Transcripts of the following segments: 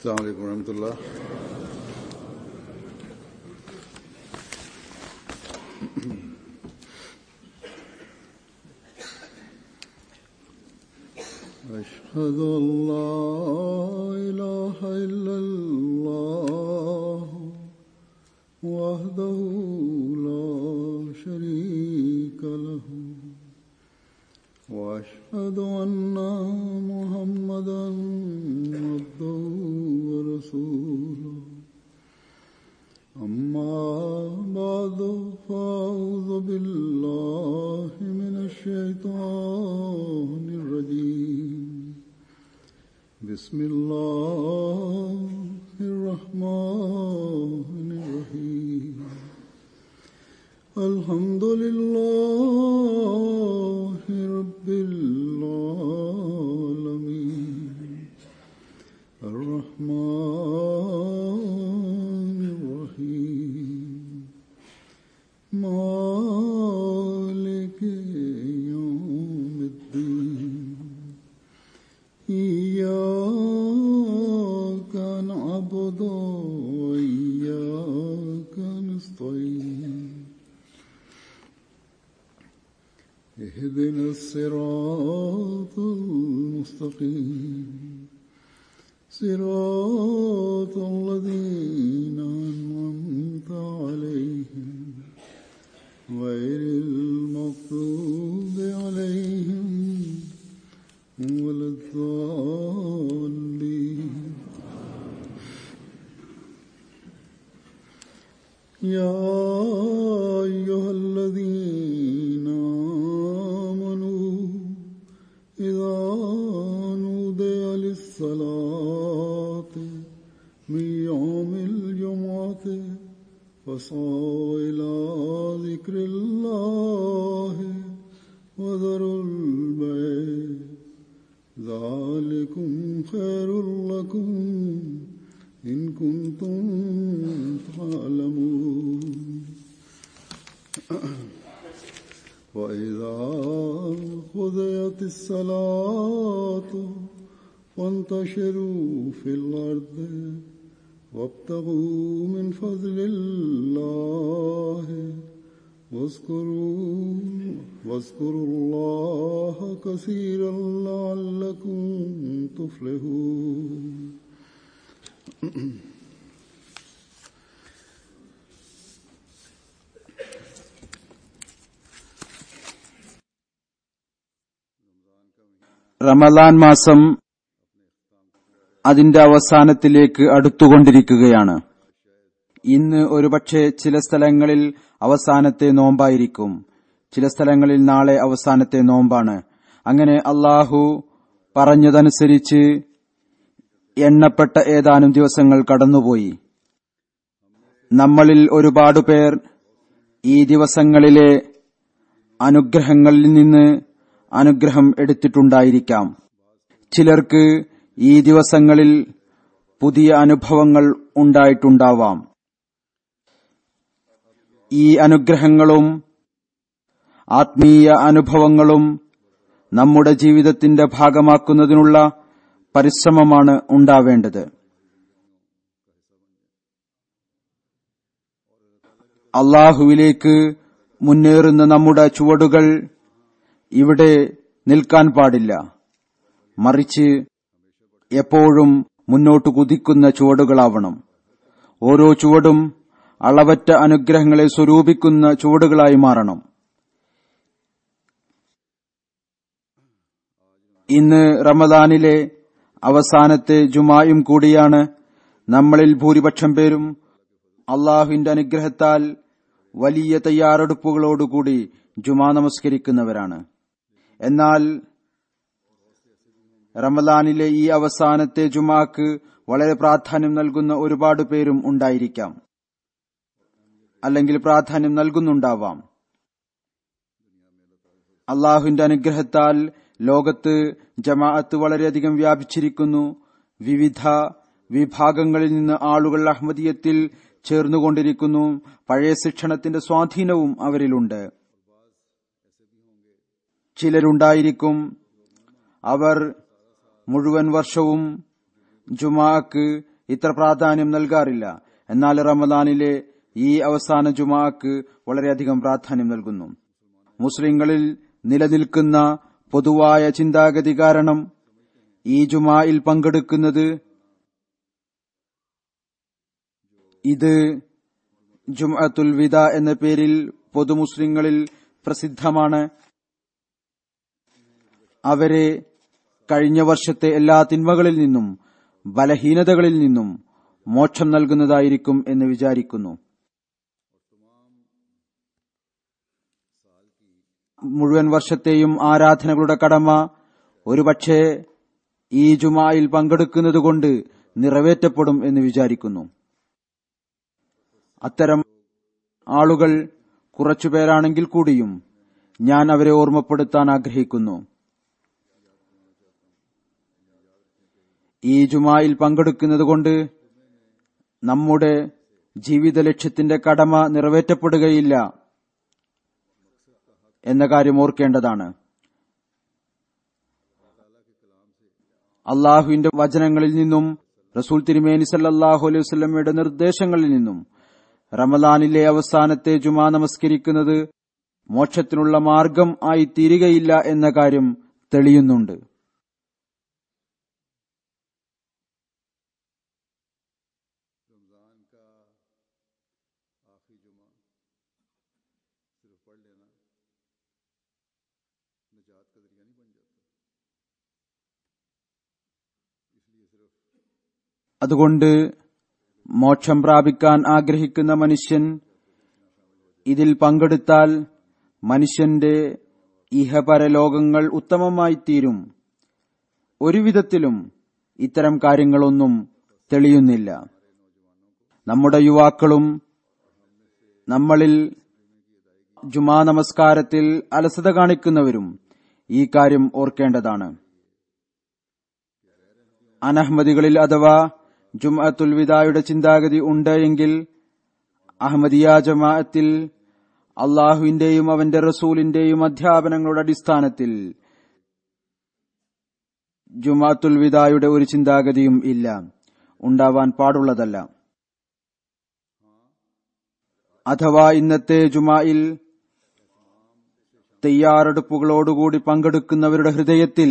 السلام عليكم ورحمة الله أشهد أن لا إله إلا الله وحده لا شريك له وأشهد أن محمدا عبده ورسوله أما بعد فأعوذ بالله من الشيطان الرجيم بسم الله الرحمن الرحيم الحمد لله رب العالمين الرحمن الرحيم مالك يوم الدين إياك نعبد وإياك نستعين اهدنا الصراط المستقيم صراط الذين أنعمت عليهم غير المغضوب عليهم ولا الضالين يا أيها الذين آمنوا إذا نودي للصلاة من يوم الجمعة فاسعوا إلى ذكر الله وذروا البيع ذلكم خير لكم إن كنتم تعلمون وإذا قضيت الصلاة فانتشروا في الأرض وابتغوا من فضل الله واذكروا واذكروا الله كثيرا لعلكم تفلحون റമദാൻ മാസം അതിന്റെ അവസാനത്തിലേക്ക് അടുത്തുകൊണ്ടിരിക്കുകയാണ് ഇന്ന് ഒരുപക്ഷെ ചില സ്ഥലങ്ങളിൽ അവസാനത്തെ നോമ്പായിരിക്കും ചില സ്ഥലങ്ങളിൽ നാളെ അവസാനത്തെ നോമ്പാണ് അങ്ങനെ അള്ളാഹു പറഞ്ഞതനുസരിച്ച് എണ്ണപ്പെട്ട ഏതാനും ദിവസങ്ങൾ കടന്നുപോയി നമ്മളിൽ ഒരുപാട് പേർ ഈ ദിവസങ്ങളിലെ അനുഗ്രഹങ്ങളിൽ നിന്ന് അനുഗ്രഹം എടുത്തിട്ടുണ്ടായിരിക്കാം ചിലർക്ക് ഈ ദിവസങ്ങളിൽ പുതിയ അനുഭവങ്ങൾ ഉണ്ടായിട്ടുണ്ടാവാം ഈ അനുഗ്രഹങ്ങളും ആത്മീയ അനുഭവങ്ങളും നമ്മുടെ ജീവിതത്തിന്റെ ഭാഗമാക്കുന്നതിനുള്ള പരിശ്രമമാണ് ഉണ്ടാവേണ്ടത് അള്ളാഹുവിലേക്ക് മുന്നേറുന്ന നമ്മുടെ ചുവടുകൾ ഇവിടെ നിൽക്കാൻ പാടില്ല മറിച്ച് എപ്പോഴും മുന്നോട്ട് കുതിക്കുന്ന ചുവടുകളാവണം ഓരോ ചുവടും അളവറ്റ അനുഗ്രഹങ്ങളെ സ്വരൂപിക്കുന്ന ചുവടുകളായി മാറണം ഇന്ന് റമദാനിലെ അവസാനത്തെ ജുമായും കൂടിയാണ് നമ്മളിൽ ഭൂരിപക്ഷം പേരും അള്ളാഹുവിന്റെ അനുഗ്രഹത്താൽ വലിയ തയ്യാറെടുപ്പുകളോടുകൂടി ജുമാ നമസ്കരിക്കുന്നവരാണ് എന്നാൽ റമദാനിലെ ഈ അവസാനത്തെ ജുമാക്ക് വളരെ പ്രാധാന്യം നൽകുന്ന ഒരുപാട് പേരും ഉണ്ടായിരിക്കാം അല്ലെങ്കിൽ പ്രാധാന്യം നൽകുന്നുണ്ടാവാം അള്ളാഹുവിന്റെ അനുഗ്രഹത്താൽ ലോകത്ത് ജമാഅത്ത് വളരെയധികം വ്യാപിച്ചിരിക്കുന്നു വിവിധ വിഭാഗങ്ങളിൽ നിന്ന് ആളുകൾ അഹമ്മദീയത്തിൽ ചേർന്നുകൊണ്ടിരിക്കുന്നു പഴയ ശിക്ഷണത്തിന്റെ സ്വാധീനവും അവരിലുണ്ട് ചിലരുണ്ടായിരിക്കും അവർ മുഴുവൻ വർഷവും ജുമാക്ക് ഇത്ര പ്രാധാന്യം നൽകാറില്ല എന്നാൽ റമദാനിലെ ഈ അവസാന ജുമാക്ക് വളരെയധികം പ്രാധാന്യം നൽകുന്നു മുസ്ലിങ്ങളിൽ നിലനിൽക്കുന്ന പൊതുവായ ചിന്താഗതി കാരണം ഈ ജുമായിൽ പങ്കെടുക്കുന്നത് ഇത് ജുമഅത്തുൽ വിദ എന്ന പേരിൽ പൊതുമുസ്ലിങ്ങളിൽ പ്രസിദ്ധമാണ് അവരെ കഴിഞ്ഞ വർഷത്തെ എല്ലാ തിന്മകളിൽ നിന്നും ബലഹീനതകളിൽ നിന്നും മോക്ഷം നൽകുന്നതായിരിക്കും എന്ന് വിചാരിക്കുന്നു മുഴുവൻ വർഷത്തെയും ആരാധനകളുടെ കടമ ഒരുപക്ഷെ ഈ ജുമായിൽ പങ്കെടുക്കുന്നതുകൊണ്ട് നിറവേറ്റപ്പെടും എന്ന് വിചാരിക്കുന്നു അത്തരം ആളുകൾ കുറച്ചുപേരാണെങ്കിൽ കൂടിയും ഞാൻ അവരെ ഓർമ്മപ്പെടുത്താൻ ആഗ്രഹിക്കുന്നു ഈ ജുമായിൽ പങ്കെടുക്കുന്നതുകൊണ്ട് നമ്മുടെ ജീവിത ലക്ഷ്യത്തിന്റെ കടമ നിറവേറ്റപ്പെടുകയില്ല എന്ന കാര്യം ഓർക്കേണ്ടതാണ് അള്ളാഹുവിന്റെ വചനങ്ങളിൽ നിന്നും റസൂൽ തിരുമേനി സല്ലാഹു അലൈഹി വസ്ലമയുടെ നിർദ്ദേശങ്ങളിൽ നിന്നും റമദാനിലെ അവസാനത്തെ ജുമാ നമസ്കരിക്കുന്നത് മോക്ഷത്തിനുള്ള മാർഗം ആയി തീരുകയില്ല എന്ന കാര്യം തെളിയുന്നുണ്ട് അതുകൊണ്ട് മോക്ഷം പ്രാപിക്കാൻ ആഗ്രഹിക്കുന്ന മനുഷ്യൻ ഇതിൽ പങ്കെടുത്താൽ മനുഷ്യന്റെ ഇഹപരലോകങ്ങൾ ഉത്തമമായി തീരും ഒരുവിധത്തിലും ഇത്തരം കാര്യങ്ങളൊന്നും തെളിയുന്നില്ല നമ്മുടെ യുവാക്കളും നമ്മളിൽ ജുമാ നമസ്കാരത്തിൽ അലസത കാണിക്കുന്നവരും ഈ കാര്യം ഓർക്കേണ്ടതാണ് അനഹമ്മദികളിൽ അഥവാ ജുമഅത്തുൽ വിദായുടെ ചിന്താഗതി ഉണ്ട് എങ്കിൽ അഹമ്മദിയ ജമാഅത്തിൽ അള്ളാഹുവിന്റെയും അവന്റെ റസൂലിന്റെയും അധ്യാപനങ്ങളുടെ അടിസ്ഥാനത്തിൽ ജുമാത്തുൽ വിദായുടെ ഒരു ചിന്താഗതിയും ഇല്ല ഉണ്ടാവാൻ പാടുള്ളതല്ല അഥവാ ഇന്നത്തെ ജുമായിൽ തയ്യാറെടുപ്പുകളോടുകൂടി പങ്കെടുക്കുന്നവരുടെ ഹൃദയത്തിൽ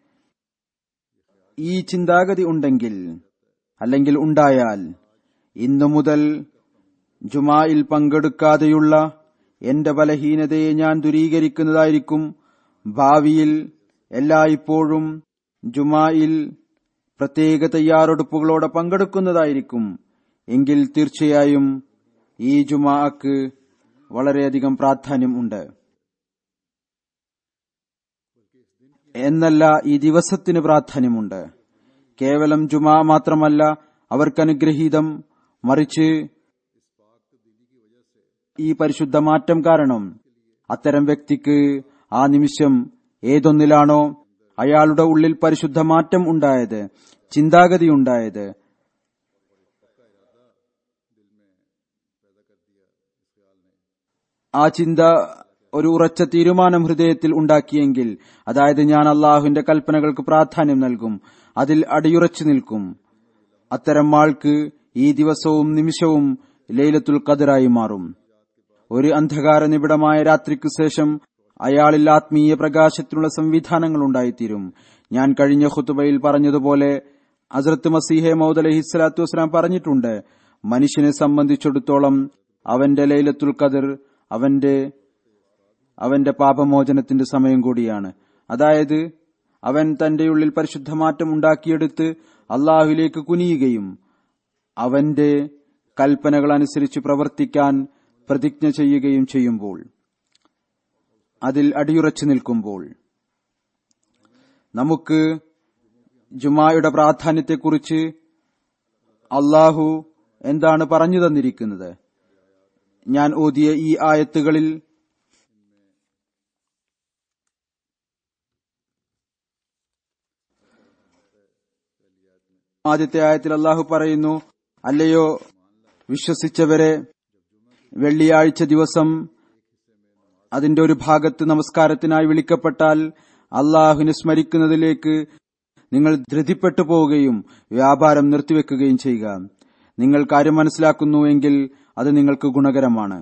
ഈ ചിന്താഗതി ഉണ്ടെങ്കിൽ അല്ലെങ്കിൽ ഉണ്ടായാൽ ഇന്നു മുതൽ ജുമായിൽ പങ്കെടുക്കാതെയുള്ള എന്റെ ബലഹീനതയെ ഞാൻ ദൂരീകരിക്കുന്നതായിരിക്കും ഭാവിയിൽ എല്ലായ്പ്പോഴും ജുമായിൽ പ്രത്യേക തയ്യാറെടുപ്പുകളോടെ പങ്കെടുക്കുന്നതായിരിക്കും എങ്കിൽ തീർച്ചയായും ഈ ജുമാക്ക് വളരെയധികം പ്രാധാന്യം ഉണ്ട് എന്നല്ല ഈ ദിവസത്തിന് പ്രാധാന്യമുണ്ട് കേവലം ജുമാ മാത്രമല്ല അവർക്ക് അനുഗ്രഹീതം മറിച്ച് ഈ പരിശുദ്ധ മാറ്റം കാരണം അത്തരം വ്യക്തിക്ക് ആ നിമിഷം ഏതൊന്നിലാണോ അയാളുടെ ഉള്ളിൽ പരിശുദ്ധ മാറ്റം ഉണ്ടായത് ചിന്താഗതി ഉണ്ടായത് ആ ചിന്ത ഒരു ഉറച്ച തീരുമാനം ഹൃദയത്തിൽ ഉണ്ടാക്കിയെങ്കിൽ അതായത് ഞാൻ അള്ളാഹുവിന്റെ കൽപ്പനകൾക്ക് പ്രാധാന്യം നൽകും അതിൽ അടിയുറച്ചു നിൽക്കും അത്തരം ആൾക്ക് ഈ ദിവസവും നിമിഷവും ലൈലത്തുൽ ഖദറായി മാറും ഒരു അന്ധകാര നിബിഡമായ രാത്രിക്കു ശേഷം അയാളിൽ ആത്മീയ പ്രകാശത്തിനുള്ള സംവിധാനങ്ങൾ ഉണ്ടായിത്തീരും ഞാൻ കഴിഞ്ഞ ഖുത്തുബയിൽ പറഞ്ഞതുപോലെ അസറത്ത് മസീഹെ മൗദ് അലഹി സ്വലാത്തു വസ്സലാം പറഞ്ഞിട്ടുണ്ട് മനുഷ്യനെ സംബന്ധിച്ചിടത്തോളം അവന്റെ ലൈലത്തുൽ ഖദർ അവന്റെ അവന്റെ പാപമോചനത്തിന്റെ സമയം കൂടിയാണ് അതായത് അവൻ തന്റെ ഉള്ളിൽ പരിശുദ്ധമാറ്റം ഉണ്ടാക്കിയെടുത്ത് അള്ളാഹുലേക്ക് കുനിയുകയും അവന്റെ കൽപ്പനകൾ അനുസരിച്ച് പ്രവർത്തിക്കാൻ പ്രതിജ്ഞ ചെയ്യുകയും ചെയ്യുമ്പോൾ അതിൽ അടിയുറച്ചു നിൽക്കുമ്പോൾ നമുക്ക് ജുമായുടെ പ്രാധാന്യത്തെക്കുറിച്ച് അള്ളാഹു എന്താണ് പറഞ്ഞു തന്നിരിക്കുന്നത് ഞാൻ ഓതിയ ഈ ആയത്തുകളിൽ ആദ്യത്തെ ആയത്തിൽ അള്ളാഹു പറയുന്നു അല്ലയോ വിശ്വസിച്ചവരെ വെള്ളിയാഴ്ച ദിവസം അതിന്റെ ഒരു ഭാഗത്ത് നമസ്കാരത്തിനായി വിളിക്കപ്പെട്ടാൽ അള്ളാഹുവിനെ സ്മരിക്കുന്നതിലേക്ക് നിങ്ങൾ ധൃതിപ്പെട്ടു പോവുകയും വ്യാപാരം നിർത്തിവെക്കുകയും ചെയ്യുക നിങ്ങൾ കാര്യം മനസ്സിലാക്കുന്നുവെങ്കിൽ അത് നിങ്ങൾക്ക് ഗുണകരമാണ്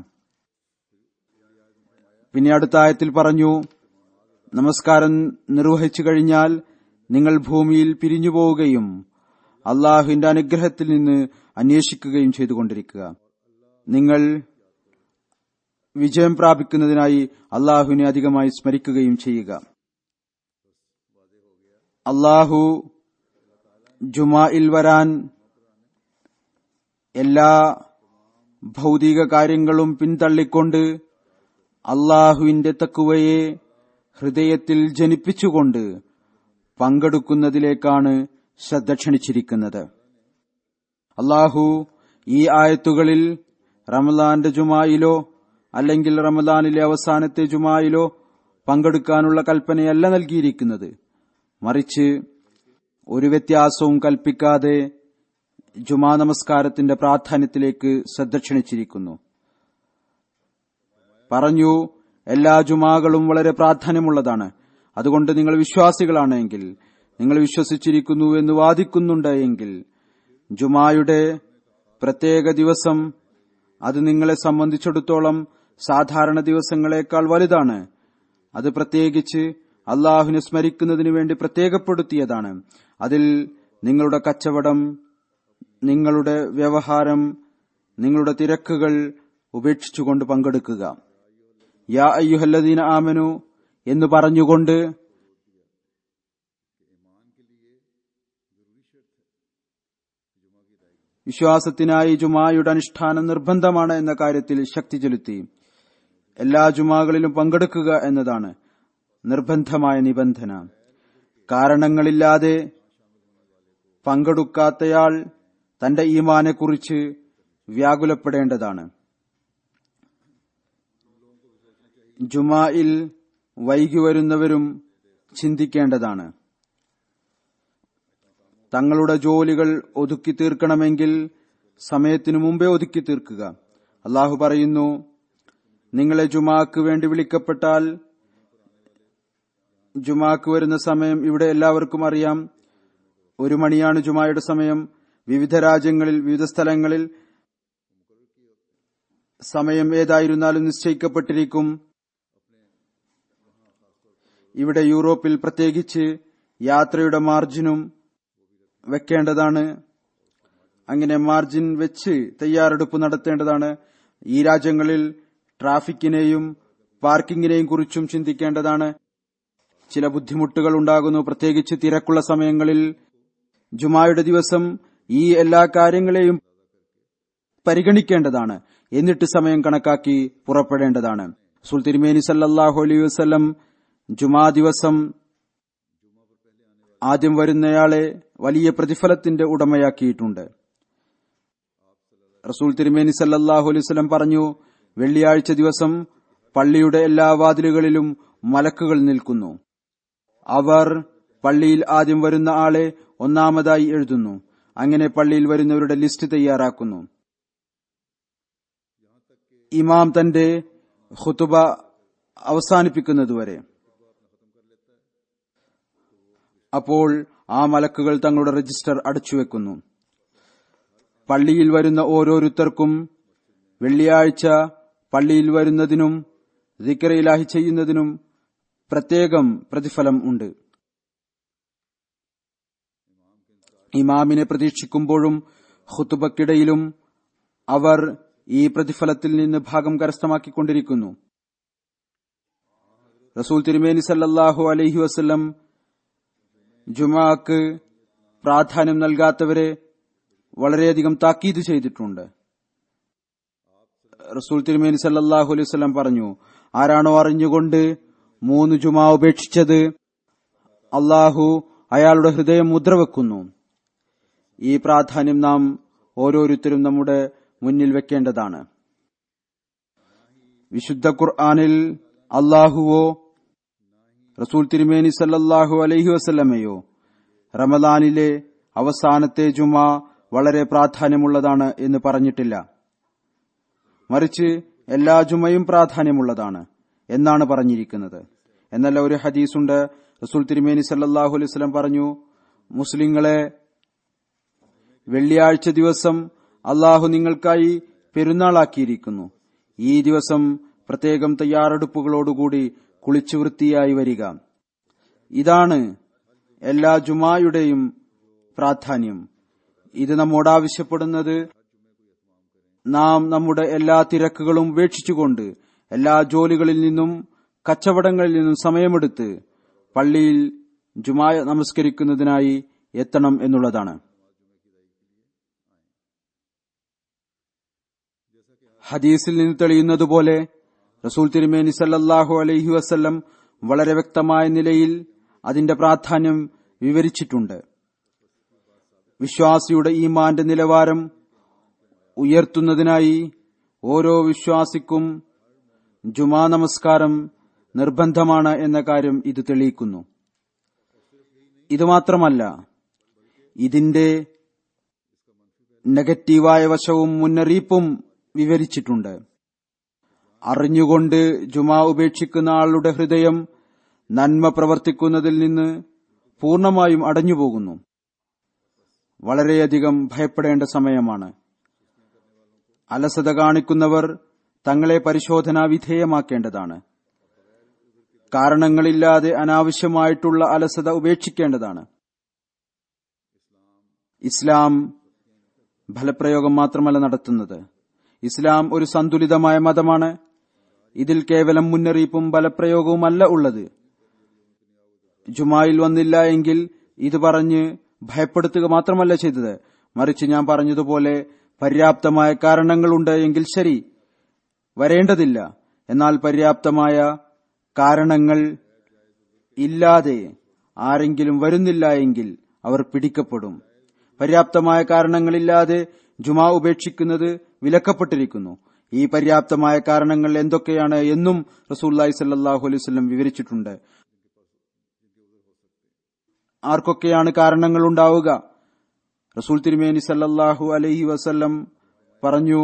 പിന്നെ അടുത്ത ആയത്തിൽ പറഞ്ഞു നമസ്കാരം നിർവഹിച്ചു കഴിഞ്ഞാൽ നിങ്ങൾ ഭൂമിയിൽ പിരിഞ്ഞു പോവുകയും അള്ളാഹുവിന്റെ അനുഗ്രഹത്തിൽ നിന്ന് അന്വേഷിക്കുകയും ചെയ്തുകൊണ്ടിരിക്കുക നിങ്ങൾ വിജയം പ്രാപിക്കുന്നതിനായി അള്ളാഹുവിനെ അധികമായി സ്മരിക്കുകയും ചെയ്യുക അള്ളാഹു ജുമായിൽ വരാൻ എല്ലാ ഭൗതിക കാര്യങ്ങളും പിന്തള്ളിക്കൊണ്ട് അള്ളാഹുവിന്റെ തക്കുവയെ ഹൃദയത്തിൽ ജനിപ്പിച്ചുകൊണ്ട് പങ്കെടുക്കുന്നതിലേക്കാണ് ശ്രദ്ധ ക്ഷണിച്ചിരിക്കുന്നത് അള്ളാഹു ഈ ആയത്തുകളിൽ റമലാന്റെ ജുമായിലോ അല്ലെങ്കിൽ റമലാനിലെ അവസാനത്തെ ജുമായിലോ പങ്കെടുക്കാനുള്ള കൽപ്പനയല്ല നൽകിയിരിക്കുന്നത് മറിച്ച് ഒരു വ്യത്യാസവും കൽപ്പിക്കാതെ ജുമാ നമസ്കാരത്തിന്റെ പ്രാധാന്യത്തിലേക്ക് ശ്രദ്ധ ക്ഷണിച്ചിരിക്കുന്നു പറഞ്ഞു എല്ലാ ജുമാകളും വളരെ പ്രാധാന്യമുള്ളതാണ് അതുകൊണ്ട് നിങ്ങൾ വിശ്വാസികളാണെങ്കിൽ നിങ്ങൾ വിശ്വസിച്ചിരിക്കുന്നു എന്ന് വാദിക്കുന്നുണ്ട് എങ്കിൽ ജുമായുടെ പ്രത്യേക ദിവസം അത് നിങ്ങളെ സംബന്ധിച്ചിടത്തോളം സാധാരണ ദിവസങ്ങളെക്കാൾ വലുതാണ് അത് പ്രത്യേകിച്ച് അള്ളാഹുവിനെ സ്മരിക്കുന്നതിനു വേണ്ടി പ്രത്യേകപ്പെടുത്തിയതാണ് അതിൽ നിങ്ങളുടെ കച്ചവടം നിങ്ങളുടെ വ്യവഹാരം നിങ്ങളുടെ തിരക്കുകൾ ഉപേക്ഷിച്ചുകൊണ്ട് പങ്കെടുക്കുക യാ അയ്യുഹല്ലദീന ആമനു എന്ന് പറഞ്ഞുകൊണ്ട് വിശ്വാസത്തിനായി ജുമായുടെ അനുഷ്ഠാനം നിർബന്ധമാണ് എന്ന കാര്യത്തിൽ ശക്തി ചെലുത്തി എല്ലാ ജുമാകളിലും പങ്കെടുക്കുക എന്നതാണ് നിർബന്ധമായ നിബന്ധന കാരണങ്ങളില്ലാതെ പങ്കെടുക്കാത്തയാൾ തന്റെ ഈമാനെക്കുറിച്ച് വ്യാകുലപ്പെടേണ്ടതാണ് ജുമായിൽ വൈകി വരുന്നവരും ചിന്തിക്കേണ്ടതാണ് തങ്ങളുടെ ജോലികൾ ഒതുക്കി തീർക്കണമെങ്കിൽ സമയത്തിനു മുമ്പേ ഒതുക്കി തീർക്കുക അള്ളാഹു പറയുന്നു നിങ്ങളെ ജുമാക്ക് വേണ്ടി വിളിക്കപ്പെട്ടാൽ ജുമാക്ക് വരുന്ന സമയം ഇവിടെ എല്ലാവർക്കും അറിയാം ഒരു മണിയാണ് ജുമായുടെ സമയം വിവിധ രാജ്യങ്ങളിൽ വിവിധ സ്ഥലങ്ങളിൽ സമയം ഏതായിരുന്നാലും നിശ്ചയിക്കപ്പെട്ടിരിക്കും ഇവിടെ യൂറോപ്പിൽ പ്രത്യേകിച്ച് യാത്രയുടെ മാർജിനും വെക്കേണ്ടതാണ് അങ്ങനെ മാർജിൻ വെച്ച് തയ്യാറെടുപ്പ് നടത്തേണ്ടതാണ് ഈ രാജ്യങ്ങളിൽ ട്രാഫിക്കിനെയും പാർക്കിങ്ങിനെയും കുറിച്ചും ചിന്തിക്കേണ്ടതാണ് ചില ബുദ്ധിമുട്ടുകൾ ഉണ്ടാകുന്നു പ്രത്യേകിച്ച് തിരക്കുള്ള സമയങ്ങളിൽ ജുമായുടെ ദിവസം ഈ എല്ലാ കാര്യങ്ങളെയും പരിഗണിക്കേണ്ടതാണ് എന്നിട്ട് സമയം കണക്കാക്കി പുറപ്പെടേണ്ടതാണ് സുൽ തിരുമേനി സല്ലാഹു അലൈഹി വസ്ലം ജുമാ ദിവസം ആദ്യം വരുന്നയാളെ വലിയ പ്രതിഫലത്തിന്റെ ഉടമയാക്കിയിട്ടുണ്ട് റസൂൽ തിരുമേനി സല്ലാഹു അലൈഹി വസ്ലം പറഞ്ഞു വെള്ളിയാഴ്ച ദിവസം പള്ളിയുടെ എല്ലാ വാതിലുകളിലും മലക്കുകൾ നിൽക്കുന്നു അവർ പള്ളിയിൽ ആദ്യം വരുന്ന ആളെ ഒന്നാമതായി എഴുതുന്നു അങ്ങനെ പള്ളിയിൽ വരുന്നവരുടെ ലിസ്റ്റ് തയ്യാറാക്കുന്നു ഇമാം തന്റെ ഖുതുബ അവസാനിപ്പിക്കുന്നതുവരെ അപ്പോൾ ആ മലക്കുകൾ തങ്ങളുടെ രജിസ്റ്റർ അടച്ചുവെക്കുന്നു പള്ളിയിൽ വരുന്ന ഓരോരുത്തർക്കും വെള്ളിയാഴ്ച പള്ളിയിൽ വരുന്നതിനും ദിക്കറയിലാഹി ചെയ്യുന്നതിനും പ്രത്യേകം പ്രതിഫലം ഉണ്ട് ഇമാമിനെ പ്രതീക്ഷിക്കുമ്പോഴും ഖുത്തുബക്കിടയിലും അവർ ഈ പ്രതിഫലത്തിൽ നിന്ന് ഭാഗം കരസ്ഥമാക്കിക്കൊണ്ടിരിക്കുന്നു റസൂൽ തിരുമേനി സല്ലാഹു അലൈഹി വസ്ല്ലം ജുമാക്ക് പ്രാധാന്യം നൽകാത്തവരെ വളരെയധികം താക്കീത് ചെയ്തിട്ടുണ്ട് റസൂൽ തിരുമേനി സല്ലാഹു അലൈഹി വസ്ലം പറഞ്ഞു ആരാണോ അറിഞ്ഞുകൊണ്ട് മൂന്ന് ജുമാ ഉപേക്ഷിച്ചത് അള്ളാഹു അയാളുടെ ഹൃദയം മുദ്രവെക്കുന്നു ഈ പ്രാധാന്യം നാം ഓരോരുത്തരും നമ്മുടെ മുന്നിൽ വെക്കേണ്ടതാണ് വിശുദ്ധ ഖുർആാനിൽ അള്ളാഹുവോ റസൂൽ തിരുമേനി സല്ലല്ലാഹു അലൈഹി വസല്ലമയോ റമദാനിലെ അവസാനത്തെ ജുമാ വളരെ പ്രാധാന്യമുള്ളതാണ് എന്ന് പറഞ്ഞിട്ടില്ല മറിച്ച് എല്ലാ ജുമയും പ്രാധാന്യമുള്ളതാണ് എന്നാണ് പറഞ്ഞിരിക്കുന്നത് എന്നല്ല ഒരു ഹദീസുണ്ട് റസൂൽ തിരുമേനി സല്ലല്ലാഹു അലൈഹി വസല്ലം പറഞ്ഞു മുസ്ലിങ്ങളെ വെള്ളിയാഴ്ച ദിവസം അള്ളാഹു നിങ്ങൾക്കായി പെരുന്നാളാക്കിയിരിക്കുന്നു ഈ ദിവസം പ്രത്യേകം തയ്യാറെടുപ്പുകളോടുകൂടി കുളിച്ചു വൃത്തിയായി വരിക ഇതാണ് എല്ലാ ജുമായുടെയും പ്രാധാന്യം ഇത് നമ്മോട് ആവശ്യപ്പെടുന്നത് നാം നമ്മുടെ എല്ലാ തിരക്കുകളും ഉപേക്ഷിച്ചുകൊണ്ട് എല്ലാ ജോലികളിൽ നിന്നും കച്ചവടങ്ങളിൽ നിന്നും സമയമെടുത്ത് പള്ളിയിൽ ജുമാ നമസ്കരിക്കുന്നതിനായി എത്തണം എന്നുള്ളതാണ് ഹദീസിൽ നിന്ന് തെളിയുന്നതുപോലെ റസൂൽ തിരുമേനി സല്ലല്ലാഹു അലൈഹി വസല്ലം വളരെ വ്യക്തമായ നിലയിൽ അതിന്റെ പ്രാധാന്യം വിവരിച്ചിട്ടുണ്ട് വിശ്വാസിയുടെ ഈമാന്റെ നിലവാരം ഉയർത്തുന്നതിനായി ഓരോ വിശ്വാസിക്കും ജുമാ നമസ്കാരം നിർബന്ധമാണ് എന്ന കാര്യം ഇത് തെളിയിക്കുന്നു ഇതുമാത്രമല്ല ഇതിന്റെ നെഗറ്റീവായ വശവും മുന്നറിയിപ്പും വിവരിച്ചിട്ടുണ്ട് അറിഞ്ഞുകൊണ്ട് ജുമാ ഉപേക്ഷിക്കുന്ന ആളുടെ ഹൃദയം നന്മ പ്രവർത്തിക്കുന്നതിൽ നിന്ന് പൂർണ്ണമായും അടഞ്ഞുപോകുന്നു വളരെയധികം ഭയപ്പെടേണ്ട സമയമാണ് അലസത കാണിക്കുന്നവർ തങ്ങളെ പരിശോധനാ വിധേയമാക്കേണ്ടതാണ് കാരണങ്ങളില്ലാതെ അനാവശ്യമായിട്ടുള്ള അലസത ഉപേക്ഷിക്കേണ്ടതാണ് ഇസ്ലാം ഫലപ്രയോഗം മാത്രമല്ല നടത്തുന്നത് ഇസ്ലാം ഒരു സന്തുലിതമായ മതമാണ് ഇതിൽ കേവലം മുന്നറിയിപ്പും ഫലപ്രയോഗവുമല്ല ഉള്ളത് ജുമായിൽ വന്നില്ല എങ്കിൽ ഇത് പറഞ്ഞ് ഭയപ്പെടുത്തുക മാത്രമല്ല ചെയ്തത് മറിച്ച് ഞാൻ പറഞ്ഞതുപോലെ പര്യാപ്തമായ കാരണങ്ങളുണ്ട് എങ്കിൽ ശരി വരേണ്ടതില്ല എന്നാൽ പര്യാപ്തമായ കാരണങ്ങൾ ഇല്ലാതെ ആരെങ്കിലും വരുന്നില്ല എങ്കിൽ അവർ പിടിക്കപ്പെടും പര്യാപ്തമായ കാരണങ്ങളില്ലാതെ ജുമാ ഉപേക്ഷിക്കുന്നത് വിലക്കപ്പെട്ടിരിക്കുന്നു ഈ പര്യാപ്തമായ കാരണങ്ങൾ എന്തൊക്കെയാണ് എന്നും റസൂല്ലായി സല്ലാഹു അലൈഹി വസല്ലം വിവരിച്ചിട്ടുണ്ട് ആർക്കൊക്കെയാണ് കാരണങ്ങൾ ഉണ്ടാവുക റസൂൽ തിരുമേനി സല്ലല്ലാഹു അലൈഹി വസല്ലം പറഞ്ഞു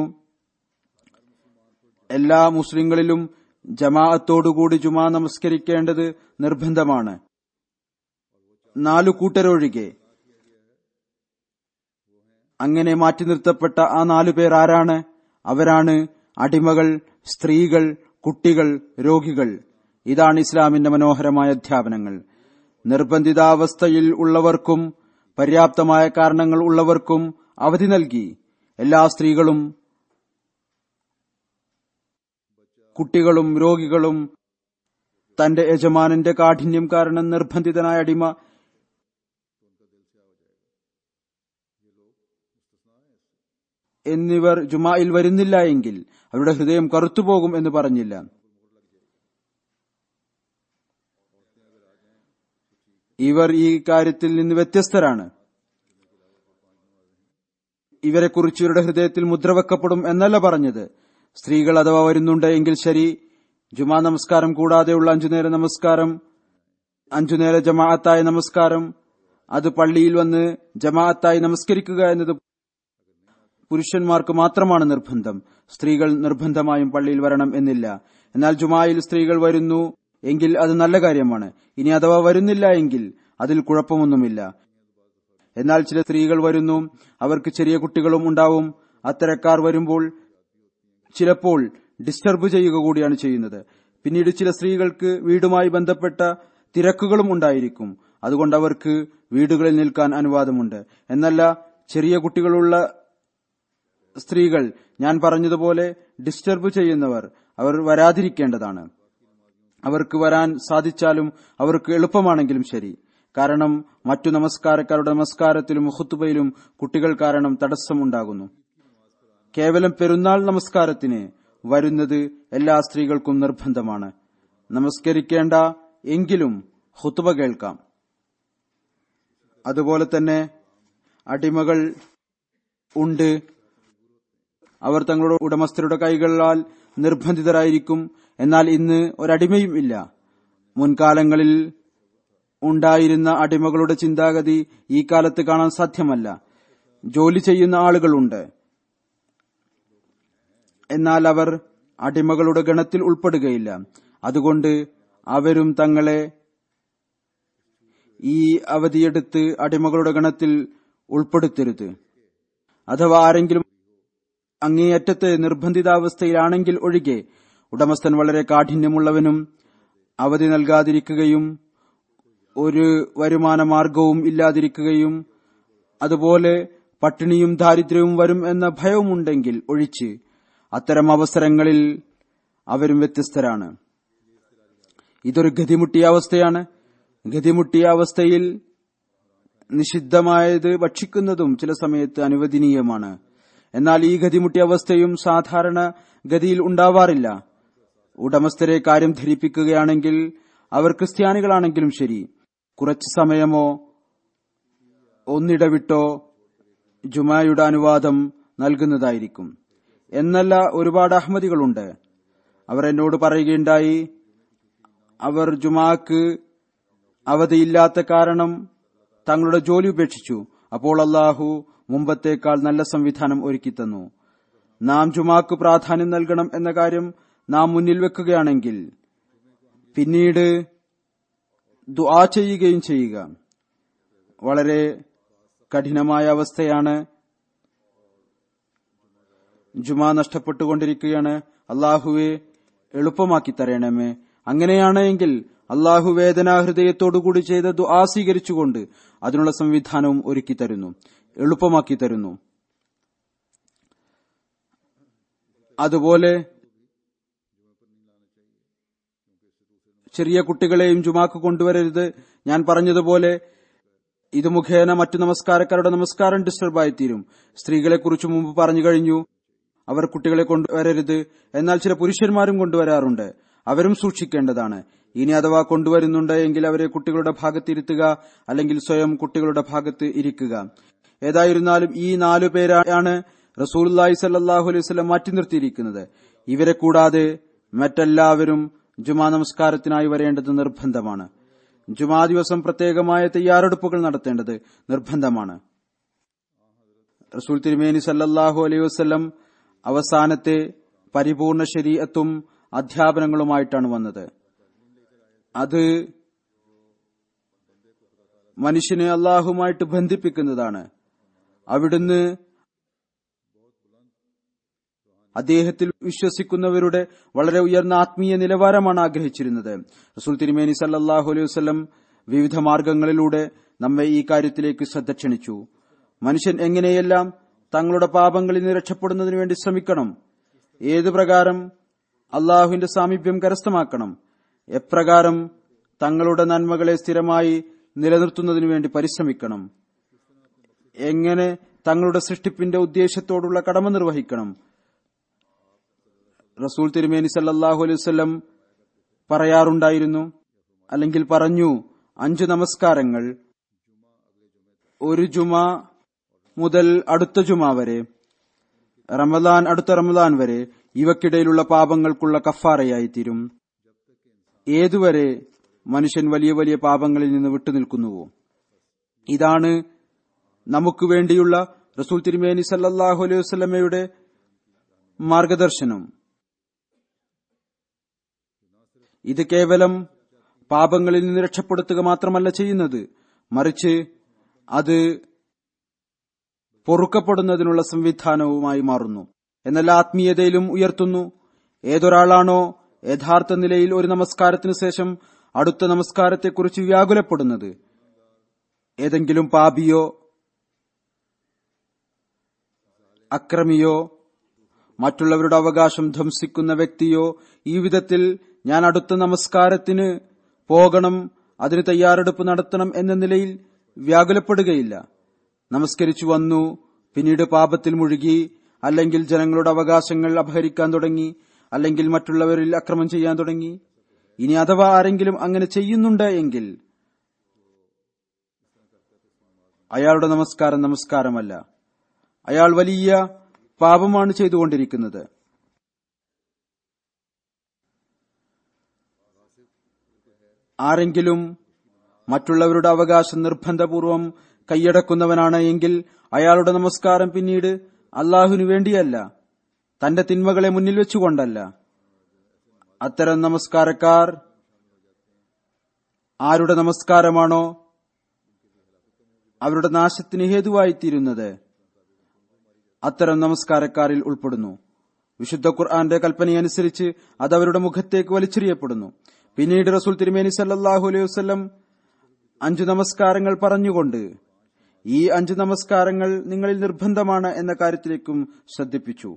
എല്ലാ മുസ്ലിങ്ങളിലും ജമാഅത്തോടുകൂടി ജുമാ നമസ്കരിക്കേണ്ടത് നിർബന്ധമാണ് നാലു കൂട്ടരൊഴികെ അങ്ങനെ മാറ്റി നിർത്തപ്പെട്ട ആ നാലു പേർ ആരാണ് അവരാണ് അടിമകൾ സ്ത്രീകൾ കുട്ടികൾ രോഗികൾ ഇതാണ് ഇസ്ലാമിന്റെ മനോഹരമായ അധ്യാപനങ്ങൾ നിർബന്ധിതാവസ്ഥയിൽ ഉള്ളവർക്കും പര്യാപ്തമായ കാരണങ്ങൾ ഉള്ളവർക്കും അവധി നൽകി എല്ലാ സ്ത്രീകളും കുട്ടികളും രോഗികളും തന്റെ യജമാനന്റെ കാഠിന്യം കാരണം നിർബന്ധിതനായ അടിമ എന്നിവർ ജുമായിൽ വരുന്നില്ല എങ്കിൽ അവരുടെ ഹൃദയം കറുത്തുപോകും എന്ന് പറഞ്ഞില്ല ഇവർ ഈ കാര്യത്തിൽ നിന്ന് വ്യത്യസ്തരാണ് ഇവരെക്കുറിച്ച് ഇവരുടെ ഹൃദയത്തിൽ മുദ്രവെക്കപ്പെടും എന്നല്ല പറഞ്ഞത് സ്ത്രീകൾ അഥവാ വരുന്നുണ്ട് എങ്കിൽ ശരി ജുമാ നമസ്കാരം കൂടാതെയുള്ള അഞ്ചുനേര നമസ്കാരം അഞ്ചുനേര ജമാഅത്തായ നമസ്കാരം അത് പള്ളിയിൽ വന്ന് ജമാഅത്തായി നമസ്കരിക്കുക എന്നത് പുരുഷന്മാർക്ക് മാത്രമാണ് നിർബന്ധം സ്ത്രീകൾ നിർബന്ധമായും പള്ളിയിൽ വരണം എന്നില്ല എന്നാൽ ജുമായിൽ സ്ത്രീകൾ വരുന്നു എങ്കിൽ അത് നല്ല കാര്യമാണ് ഇനി അഥവാ വരുന്നില്ല എങ്കിൽ അതിൽ കുഴപ്പമൊന്നുമില്ല എന്നാൽ ചില സ്ത്രീകൾ വരുന്നു അവർക്ക് ചെറിയ കുട്ടികളും ഉണ്ടാവും അത്തരക്കാർ വരുമ്പോൾ ചിലപ്പോൾ ഡിസ്റ്റർബ് ചെയ്യുക കൂടിയാണ് ചെയ്യുന്നത് പിന്നീട് ചില സ്ത്രീകൾക്ക് വീടുമായി ബന്ധപ്പെട്ട തിരക്കുകളും ഉണ്ടായിരിക്കും അതുകൊണ്ട് അവർക്ക് വീടുകളിൽ നിൽക്കാൻ അനുവാദമുണ്ട് എന്നല്ല ചെറിയ കുട്ടികളുള്ള സ്ത്രീകൾ ഞാൻ പറഞ്ഞതുപോലെ ഡിസ്റ്റർബ് ചെയ്യുന്നവർ അവർ വരാതിരിക്കേണ്ടതാണ് അവർക്ക് വരാൻ സാധിച്ചാലും അവർക്ക് എളുപ്പമാണെങ്കിലും ശരി കാരണം മറ്റു നമസ്കാരക്കാരുടെ നമസ്കാരത്തിലും ഹുത്തുബയിലും കുട്ടികൾ കാരണം തടസ്സം ഉണ്ടാകുന്നു കേവലം പെരുന്നാൾ നമസ്കാരത്തിന് വരുന്നത് എല്ലാ സ്ത്രീകൾക്കും നിർബന്ധമാണ് നമസ്കരിക്കേണ്ട എങ്കിലും ഹുത്തുബ കേൾക്കാം അതുപോലെ തന്നെ അടിമകൾ ഉണ്ട് അവർ തങ്ങളുടെ ഉടമസ്ഥരുടെ കൈകളാൽ നിർബന്ധിതരായിരിക്കും എന്നാൽ ഇന്ന് ഒരടിമയും ഇല്ല മുൻകാലങ്ങളിൽ ഉണ്ടായിരുന്ന അടിമകളുടെ ചിന്താഗതി ഈ കാലത്ത് കാണാൻ സാധ്യമല്ല ജോലി ചെയ്യുന്ന ആളുകളുണ്ട് എന്നാൽ അവർ അടിമകളുടെ ഗണത്തിൽ ഉൾപ്പെടുകയില്ല അതുകൊണ്ട് അവരും തങ്ങളെ ഈ അവധിയെടുത്ത് അടിമകളുടെ ഗണത്തിൽ ഉൾപ്പെടുത്തരുത് അഥവാ ആരെങ്കിലും അങ്ങേയറ്റത്ത് നിർബന്ധിതാവസ്ഥയിലാണെങ്കിൽ ഒഴികെ ഉടമസ്ഥൻ വളരെ കാഠിന്യമുള്ളവനും അവധി നൽകാതിരിക്കുകയും ഒരു വരുമാന മാർഗവും ഇല്ലാതിരിക്കുകയും അതുപോലെ പട്ടിണിയും ദാരിദ്ര്യവും വരും എന്ന ഭയവുമുണ്ടെങ്കിൽ ഒഴിച്ച് അത്തരം അവസരങ്ങളിൽ അവരും വ്യത്യസ്തരാണ് ഇതൊരു ഗതിമുട്ടിയ അവസ്ഥയാണ് ഗതിമുട്ടിയ അവസ്ഥയിൽ നിഷിദ്ധമായത് ഭക്ഷിക്കുന്നതും ചില സമയത്ത് അനുവദനീയമാണ് എന്നാൽ ഈ ഗതിമുട്ടിയ അവസ്ഥയും സാധാരണ ഗതിയിൽ ഉണ്ടാവാറില്ല ഉടമസ്ഥരെ കാര്യം ധരിപ്പിക്കുകയാണെങ്കിൽ അവർ ക്രിസ്ത്യാനികളാണെങ്കിലും ശരി കുറച്ചു സമയമോ ഒന്നിടവിട്ടോ ജുമായുടെ അനുവാദം നൽകുന്നതായിരിക്കും എന്നല്ല ഒരുപാട് അഹമ്മദികളുണ്ട് അവർ എന്നോട് പറയുകയുണ്ടായി അവർ ജുമാക്ക് അവധിയില്ലാത്ത കാരണം തങ്ങളുടെ ജോലി ഉപേക്ഷിച്ചു അപ്പോൾ അള്ളാഹു മുമ്പത്തേക്കാൾ നല്ല സംവിധാനം ഒരുക്കിത്തന്നു നാം ജുമാക്ക് പ്രാധാന്യം നൽകണം എന്ന കാര്യം നാം മുന്നിൽ വെക്കുകയാണെങ്കിൽ പിന്നീട് ദുആ ചെയ്യുകയും ചെയ്യുക വളരെ കഠിനമായ അവസ്ഥയാണ് ജുമാ നഷ്ടപ്പെട്ടുകൊണ്ടിരിക്കുകയാണ് അള്ളാഹുവെ എളുപ്പമാക്കി തരണമേ അങ്ങനെയാണ് എങ്കിൽ അള്ളാഹു വേദനാഹൃദയത്തോടുകൂടി ചെയ്ത ദുആ സ്വീകരിച്ചുകൊണ്ട് അതിനുള്ള സംവിധാനവും ഒരുക്കി തരുന്നു എളുപ്പമാക്കി തരുന്നു അതുപോലെ ചെറിയ കുട്ടികളെയും ജുമാക്ക് കൊണ്ടുവരരുത് ഞാൻ പറഞ്ഞതുപോലെ ഇത് മുഖേന മറ്റു നമസ്കാരക്കാരുടെ നമസ്കാരം ഡിസ്റ്റർബായി തീരും സ്ത്രീകളെ കുറിച്ച് മുമ്പ് പറഞ്ഞു കഴിഞ്ഞു അവർ കുട്ടികളെ കൊണ്ടുവരരുത് എന്നാൽ ചില പുരുഷന്മാരും കൊണ്ടുവരാറുണ്ട് അവരും സൂക്ഷിക്കേണ്ടതാണ് ഇനി അഥവാ കൊണ്ടുവരുന്നുണ്ട് എങ്കിൽ അവരെ കുട്ടികളുടെ ഭാഗത്ത് ഇരുത്തുക അല്ലെങ്കിൽ സ്വയം കുട്ടികളുടെ ഭാഗത്ത് ഇരിക്കുക ഏതായിരുന്നാലും ഈ നാലു പേരാണ് റസൂലി സല്ലാഹു അലൈഹി സ്വലം മാറ്റി നിർത്തിയിരിക്കുന്നത് ഇവരെ കൂടാതെ മറ്റെല്ലാവരും ജുമാ നമസ്കാരത്തിനായി വരേണ്ടത് നിർബന്ധമാണ് ജുമാ ദിവസം പ്രത്യേകമായ തയ്യാറെടുപ്പുകൾ നടത്തേണ്ടത് നിർബന്ധമാണ് റസൂൽ തിരുമേനി സല്ലല്ലാഹു അലൈഹി വസ്ലം അവസാനത്തെ പരിപൂർണ ശരീഅത്തും അധ്യാപനങ്ങളുമായിട്ടാണ് വന്നത് അത് മനുഷ്യനെ അള്ളാഹുമായിട്ട് ബന്ധിപ്പിക്കുന്നതാണ് അവിടുന്ന് അദ്ദേഹത്തിൽ വിശ്വസിക്കുന്നവരുടെ വളരെ ഉയർന്ന ആത്മീയ നിലവാരമാണ് ആഗ്രഹിച്ചിരുന്നത് റസൂൽ തിരുമേനി സല്ലാഹു അലൈഹി വസ്ലം വിവിധ മാർഗങ്ങളിലൂടെ നമ്മെ ഈ കാര്യത്തിലേക്ക് ശ്രദ്ധ ക്ഷണിച്ചു മനുഷ്യൻ എങ്ങനെയെല്ലാം തങ്ങളുടെ പാപങ്ങളിൽ നിന്ന് രക്ഷപ്പെടുന്നതിന് വേണ്ടി ശ്രമിക്കണം ഏതു പ്രകാരം അള്ളാഹുവിന്റെ സാമീപ്യം കരസ്ഥമാക്കണം എപ്രകാരം തങ്ങളുടെ നന്മകളെ സ്ഥിരമായി നിലനിർത്തുന്നതിനു വേണ്ടി പരിശ്രമിക്കണം എങ്ങനെ തങ്ങളുടെ സൃഷ്ടിപ്പിന്റെ ഉദ്ദേശത്തോടുള്ള കടമ നിർവഹിക്കണം റസൂൽ തിരുമേനി സല്ലാഹു അലൈഹി വസ്ലം പറയാറുണ്ടായിരുന്നു അല്ലെങ്കിൽ പറഞ്ഞു അഞ്ചു നമസ്കാരങ്ങൾ ഒരു ജുമ മുതൽ അടുത്ത ജുമ വരെ റമദാൻ അടുത്ത റമദാൻ വരെ ഇവക്കിടയിലുള്ള പാപങ്ങൾക്കുള്ള കഫാറയായി തീരും ഏതുവരെ മനുഷ്യൻ വലിയ വലിയ പാപങ്ങളിൽ നിന്ന് വിട്ടുനിൽക്കുന്നുവോ ഇതാണ് നമുക്ക് വേണ്ടിയുള്ള റസൂൽ തിരുമേനി സല്ലാഹു അലൈഹി വസ്ലമയുടെ മാർഗദർശനം ഇത് കേവലം പാപങ്ങളിൽ നിന്ന് രക്ഷപ്പെടുത്തുക മാത്രമല്ല ചെയ്യുന്നത് മറിച്ച് അത് പൊറുക്കപ്പെടുന്നതിനുള്ള സംവിധാനവുമായി മാറുന്നു എന്നാൽ ആത്മീയതയിലും ഉയർത്തുന്നു ഏതൊരാളാണോ യഥാർത്ഥ നിലയിൽ ഒരു നമസ്കാരത്തിനു ശേഷം അടുത്ത നമസ്കാരത്തെക്കുറിച്ച് വ്യാകുലപ്പെടുന്നത് ഏതെങ്കിലും പാപിയോ അക്രമിയോ മറ്റുള്ളവരുടെ അവകാശം ധ്വംസിക്കുന്ന വ്യക്തിയോ ഈ വിധത്തിൽ ഞാൻ അടുത്ത നമസ്കാരത്തിന് പോകണം അതിന് തയ്യാറെടുപ്പ് നടത്തണം എന്ന നിലയിൽ വ്യാകുലപ്പെടുകയില്ല നമസ്കരിച്ചു വന്നു പിന്നീട് പാപത്തിൽ മുഴുകി അല്ലെങ്കിൽ ജനങ്ങളുടെ അവകാശങ്ങൾ അപഹരിക്കാൻ തുടങ്ങി അല്ലെങ്കിൽ മറ്റുള്ളവരിൽ അക്രമം ചെയ്യാൻ തുടങ്ങി ഇനി അഥവാ ആരെങ്കിലും അങ്ങനെ ചെയ്യുന്നുണ്ട് എങ്കിൽ അയാളുടെ നമസ്കാരം നമസ്കാരമല്ല അയാൾ വലിയ പാപമാണ് ചെയ്തുകൊണ്ടിരിക്കുന്നത് ആരെങ്കിലും മറ്റുള്ളവരുടെ അവകാശം നിർബന്ധപൂർവം കൈയടക്കുന്നവനാണ് എങ്കിൽ അയാളുടെ നമസ്കാരം പിന്നീട് അള്ളാഹുവിനു വേണ്ടിയല്ല തന്റെ തിന്മകളെ മുന്നിൽ വെച്ചുകൊണ്ടല്ല അത്തരം നമസ്കാരക്കാർ ആരുടെ നമസ്കാരമാണോ അവരുടെ നാശത്തിന് ഹേതുവായിത്തീരുന്നത് അത്തരം നമസ്കാരക്കാരിൽ ഉൾപ്പെടുന്നു വിശുദ്ധ ഖുർആന്റെ കൽപ്പനയനുസരിച്ച് അത് അവരുടെ മുഖത്തേക്ക് വലിച്ചെറിയപ്പെടുന്നു പിന്നീട് റസൂൽ തിരുമേനി സല്ലാഹു അലൈഹി വസ്ലം അഞ്ചു നമസ്കാരങ്ങൾ പറഞ്ഞുകൊണ്ട് ഈ അഞ്ചു നമസ്കാരങ്ങൾ നിങ്ങളിൽ നിർബന്ധമാണ് എന്ന കാര്യത്തിലേക്കും ശ്രദ്ധിപ്പിച്ചു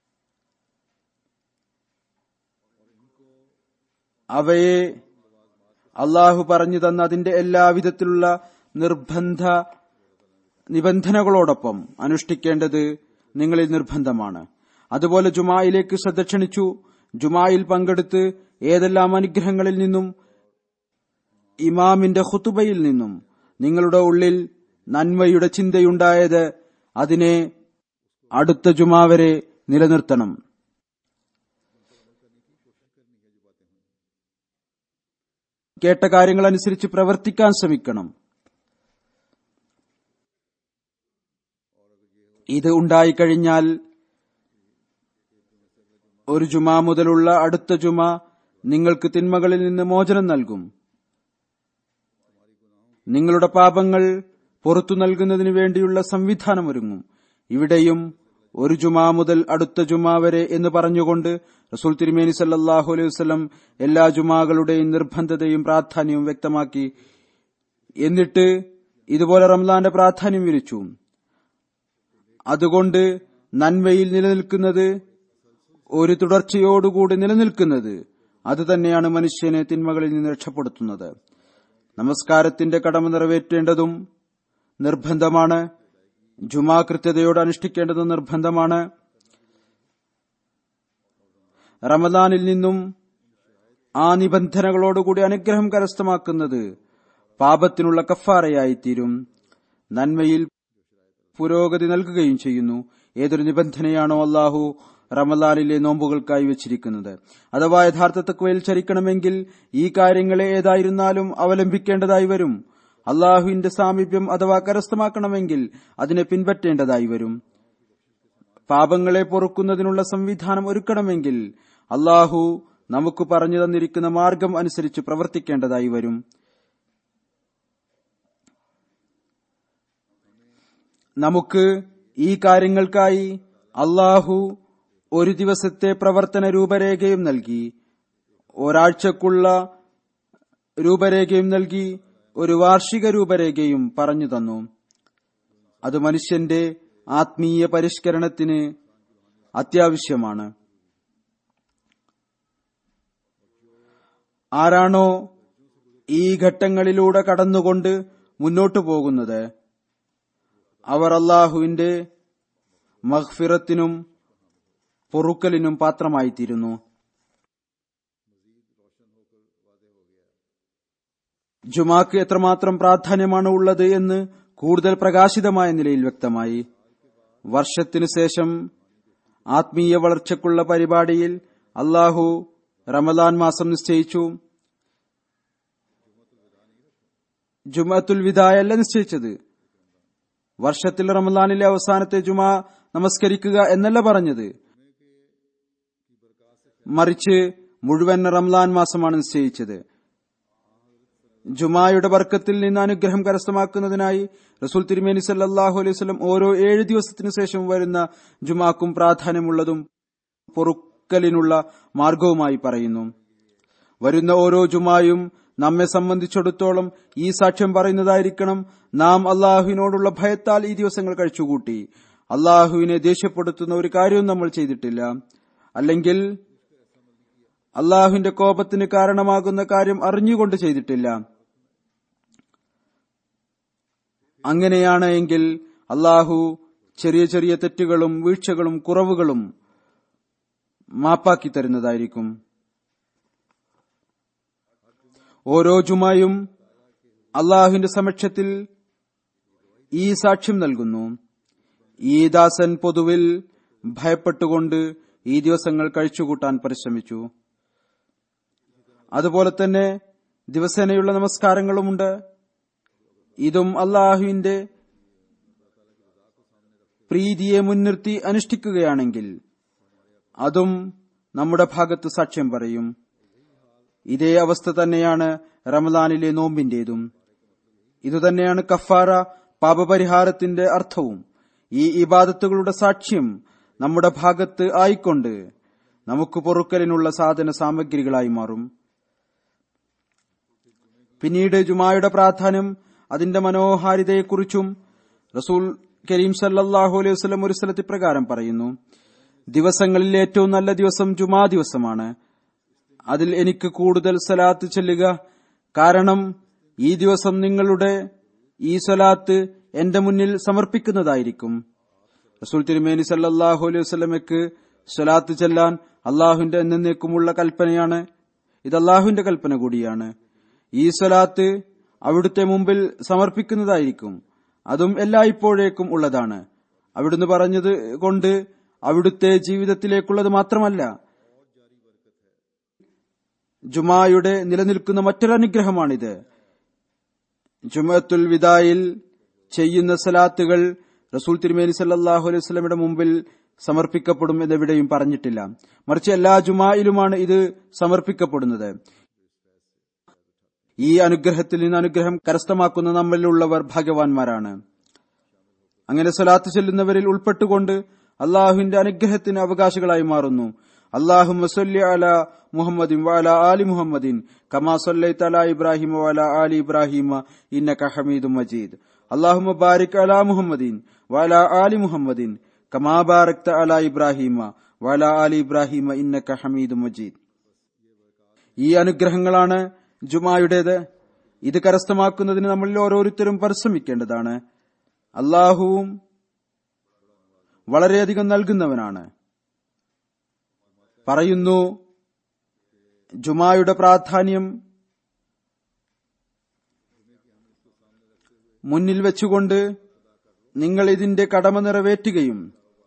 അവയെ അള്ളാഹു പറഞ്ഞു തന്ന അതിന്റെ എല്ലാവിധത്തിലുള്ള നിർബന്ധ നിബന്ധനകളോടൊപ്പം അനുഷ്ഠിക്കേണ്ടത് നിങ്ങളിൽ നിർബന്ധമാണ് അതുപോലെ ജുമായിലേക്ക് ശ്രദ്ധ ക്ഷണിച്ചു ജുമായിൽ പങ്കെടുത്ത് ഏതെല്ലാം അനുഗ്രഹങ്ങളിൽ നിന്നും ഇമാമിന്റെ ഖുതുബയിൽ നിന്നും നിങ്ങളുടെ ഉള്ളിൽ നന്മയുടെ ചിന്തയുണ്ടായത് അതിനെ അടുത്ത ജുമാ വരെ നിലനിർത്തണം കേട്ട കാര്യങ്ങൾ അനുസരിച്ച് പ്രവർത്തിക്കാൻ ശ്രമിക്കണം ഇത് ഉണ്ടായിക്കഴിഞ്ഞാൽ ഒരു ജുമാ മുതലുള്ള അടുത്ത ജുമാ നിങ്ങൾക്ക് തിന്മകളിൽ നിന്ന് മോചനം നൽകും നിങ്ങളുടെ പാപങ്ങൾ പുറത്തു നൽകുന്നതിനു വേണ്ടിയുള്ള സംവിധാനമൊരുങ്ങും ഇവിടെയും ഒരു ജുമാ മുതൽ അടുത്ത ജുമാ വരെ എന്ന് പറഞ്ഞുകൊണ്ട് റസൂൽ തിരുമേനി സല്ലാഹു അലൈഹി വസ്ലം എല്ലാ ജുമാകളുടെയും നിർബന്ധതയും പ്രാധാന്യവും വ്യക്തമാക്കി എന്നിട്ട് ഇതുപോലെ റംലാന്റെ പ്രാധാന്യം വിരിച്ചു അതുകൊണ്ട് നന്മയിൽ നിലനിൽക്കുന്നത് ഒരു തുടർച്ചയോടുകൂടി നിലനിൽക്കുന്നത് അതുതന്നെയാണ് മനുഷ്യനെ തിന്മകളിൽ നിന്ന് രക്ഷപ്പെടുത്തുന്നത് നമസ്കാരത്തിന്റെ കടമ നിറവേറ്റേണ്ടതും നിർബന്ധമാണ് ജുമാ കൃത്യതയോട് അനുഷ്ഠിക്കേണ്ടതും നിർബന്ധമാണ് റമദാനിൽ നിന്നും ആ നിബന്ധനകളോടുകൂടി അനുഗ്രഹം കരസ്ഥമാക്കുന്നത് പാപത്തിനുള്ള കഫാറയായിത്തീരും നന്മയിൽ പുരോഗതി നൽകുകയും ചെയ്യുന്നു ഏതൊരു നിബന്ധനയാണോ അള്ളാഹു റമലാനിലെ നോമ്പുകൾക്കായി വെച്ചിരിക്കുന്നത് അഥവാ യഥാർത്ഥ തക്വയിൽ ചരിക്കണമെങ്കിൽ ഈ കാര്യങ്ങളെ ഏതായിരുന്നാലും അവലംബിക്കേണ്ടതായി വരും അള്ളാഹുവിന്റെ സാമീപ്യം അഥവാ കരസ്ഥമാക്കണമെങ്കിൽ അതിനെ പിൻപറ്റേണ്ടതായി വരും പാപങ്ങളെ പൊറുക്കുന്നതിനുള്ള സംവിധാനം ഒരുക്കണമെങ്കിൽ അള്ളാഹു നമുക്ക് പറഞ്ഞു തന്നിരിക്കുന്ന മാർഗം അനുസരിച്ച് പ്രവർത്തിക്കേണ്ടതായി വരും നമുക്ക് ഈ കാര്യങ്ങൾക്കായി അള്ളാഹു ഒരു ദിവസത്തെ പ്രവർത്തന രൂപരേഖയും നൽകി ഒരാഴ്ചക്കുള്ള രൂപരേഖയും നൽകി ഒരു വാർഷിക രൂപരേഖയും പറഞ്ഞു തന്നു അത് മനുഷ്യന്റെ ആത്മീയ പരിഷ്കരണത്തിന് അത്യാവശ്യമാണ് ആരാണോ ഈ ഘട്ടങ്ങളിലൂടെ കടന്നുകൊണ്ട് മുന്നോട്ടു പോകുന്നത് അവർ അള്ളാഹുവിന്റെ മഹ്ഫിറത്തിനും പൊറുക്കലിനും പാത്രമായിത്തീരുന്നു ജുമാക്ക് എത്രമാത്രം പ്രാധാന്യമാണ് ഉള്ളത് എന്ന് കൂടുതൽ പ്രകാശിതമായ നിലയിൽ വ്യക്തമായി വർഷത്തിനു ശേഷം ആത്മീയ വളർച്ചയ്ക്കുള്ള പരിപാടിയിൽ അള്ളാഹു റമദാൻ മാസം നിശ്ചയിച്ചു ജുമത്തുൽ വിദായല്ല നിശ്ചയിച്ചത് വർഷത്തിൽ റമദാനിലെ അവസാനത്തെ ജുമാ നമസ്കരിക്കുക എന്നല്ല പറഞ്ഞത് മറിച്ച് മുഴുവൻ റംലാൻ മാസമാണ് നിശ്ചയിച്ചത് ജുമായുടെ ബർക്കത്തിൽ നിന്ന് അനുഗ്രഹം കരസ്ഥമാക്കുന്നതിനായി റസൂൽ തിരുമേനി സല്ലാഹു അലൈഹി സ്വലം ഓരോ ഏഴ് ദിവസത്തിനു ശേഷം വരുന്ന ജുമാക്കും പ്രാധാന്യമുള്ളതും പൊറുക്കലിനുള്ള മാർഗവുമായി പറയുന്നു വരുന്ന ഓരോ ജുമായും നമ്മെ സംബന്ധിച്ചിടത്തോളം ഈ സാക്ഷ്യം പറയുന്നതായിരിക്കണം നാം അള്ളാഹുവിനോടുള്ള ഭയത്താൽ ഈ ദിവസങ്ങൾ കഴിച്ചുകൂട്ടി അള്ളാഹുവിനെ ദേഷ്യപ്പെടുത്തുന്ന ഒരു കാര്യവും നമ്മൾ ചെയ്തിട്ടില്ല അല്ലെങ്കിൽ അള്ളാഹുവിന്റെ കോപത്തിന് കാരണമാകുന്ന കാര്യം അറിഞ്ഞുകൊണ്ട് ചെയ്തിട്ടില്ല അങ്ങനെയാണ് എങ്കിൽ അള്ളാഹു ചെറിയ ചെറിയ തെറ്റുകളും വീഴ്ചകളും കുറവുകളും മാപ്പാക്കി തരുന്നതായിരിക്കും ഓരോ ജുമായും അള്ളാഹുവിന്റെ സമക്ഷത്തിൽ ഈ സാക്ഷ്യം നൽകുന്നു ഈ ദാസൻ പൊതുവിൽ ഭയപ്പെട്ടുകൊണ്ട് ഈ ദിവസങ്ങൾ കഴിച്ചുകൂട്ടാൻ പരിശ്രമിച്ചു അതുപോലെ തന്നെ ദിവസേനയുള്ള നമസ്കാരങ്ങളുമുണ്ട് ഇതും അള്ളാഹുവിന്റെ പ്രീതിയെ മുൻനിർത്തി അനുഷ്ഠിക്കുകയാണെങ്കിൽ അതും നമ്മുടെ ഭാഗത്ത് സാക്ഷ്യം പറയും ഇതേ അവസ്ഥ തന്നെയാണ് റമദാനിലെ നോമ്പിന്റേതും ഇതുതന്നെയാണ് കഫാറ പാപപരിഹാരത്തിന്റെ അർത്ഥവും ഈ ഇബാദത്തുകളുടെ സാക്ഷ്യം നമ്മുടെ ഭാഗത്ത് ആയിക്കൊണ്ട് നമുക്ക് പൊറുക്കലിനുള്ള സാധന സാമഗ്രികളായി മാറും പിന്നീട് ജുമായുടെ പ്രാധാന്യം അതിന്റെ മനോഹാരിതയെക്കുറിച്ചും റസൂൽ കരീം സല്ലാഹു അലൈഹി വസ്ലം ഒരു സ്ഥലത്ത് പ്രകാരം പറയുന്നു ദിവസങ്ങളിൽ ഏറ്റവും നല്ല ദിവസം ജുമാ ദിവസമാണ് അതിൽ എനിക്ക് കൂടുതൽ സലാത്ത് ചെല്ലുക കാരണം ഈ ദിവസം നിങ്ങളുടെ ഈ സലാത്ത് എന്റെ മുന്നിൽ സമർപ്പിക്കുന്നതായിരിക്കും റസൂൽ തിരുമേനി സല്ലാഹു അലൈഹി വസ്ലമയ്ക്ക് സ്വലാത്ത് ചെല്ലാൻ അള്ളാഹുവിന്റെ എന്നേക്കുമുള്ള കൽപ്പനയാണ് ഇത് അള്ളാഹുവിന്റെ കൽപ്പന കൂടിയാണ് ഈ സ്വലാത്ത് അവിടുത്തെ മുമ്പിൽ സമർപ്പിക്കുന്നതായിരിക്കും അതും എല്ലായ്പ്പോഴേക്കും ഉള്ളതാണ് അവിടുന്ന് പറഞ്ഞത് കൊണ്ട് അവിടുത്തെ ജീവിതത്തിലേക്കുള്ളത് മാത്രമല്ല ജുമായുടെ നിലനിൽക്കുന്ന മറ്റൊരു അനുഗ്രഹമാണിത് ജുമത്തുൽ വിദായിൽ ചെയ്യുന്ന സലാത്തുകൾ റസൂൽ തിരുമേനി സല്ലാഹു അലൈഹി സ്വലമിയുടെ മുമ്പിൽ സമർപ്പിക്കപ്പെടും എന്നെവിടെയും പറഞ്ഞിട്ടില്ല മറിച്ച് എല്ലാ ജുമായിലുമാണ് ഇത് സമർപ്പിക്കപ്പെടുന്നത് ഈ അനുഗ്രഹത്തിൽ നിന്ന് അനുഗ്രഹം കരസ്ഥമാക്കുന്ന നമ്മളിലുള്ളവർ ഭാഗ്യവാന്മാരാണ് അങ്ങനെ സ്വലാത്ത് ചെല്ലുന്നവരിൽ ഉൾപ്പെട്ടുകൊണ്ട് അള്ളാഹുവിന്റെ അനുഗ്രഹത്തിന് അവകാശികളായി മാറുന്നു അള്ളാഹു മസല്ലി അല മുഹമ്മദിൻ വാല ആലി മുഹമ്മദിൻ കമാ സല്ലൈത അല ഇബ്രാഹിം വാല ആലി ഇബ്രാഹിമ ഇന്നക ഹമീദും മജീദ് അള്ളാഹു ബാരിക് അല മുഹമ്മദിൻ വാല ആലി മുഹമ്മദിൻ കമാ ബാരക്ത അല ഇബ്രാഹിമ വാല ആലി ഇബ്രാഹിമ ഇന്നക ഹമീദും മജീദ് ഈ അനുഗ്രഹങ്ങളാണ് ജുമായുടേത് ഇത് കരസ്ഥമാക്കുന്നതിന് നമ്മളിൽ ഓരോരുത്തരും പരിശ്രമിക്കേണ്ടതാണ് അള്ളാഹുവും വളരെയധികം നൽകുന്നവനാണ് പറയുന്നു ജുമായുടെ പ്രാധാന്യം മുന്നിൽ വെച്ചുകൊണ്ട് നിങ്ങൾ ഇതിന്റെ കടമ നിറവേറ്റുകയും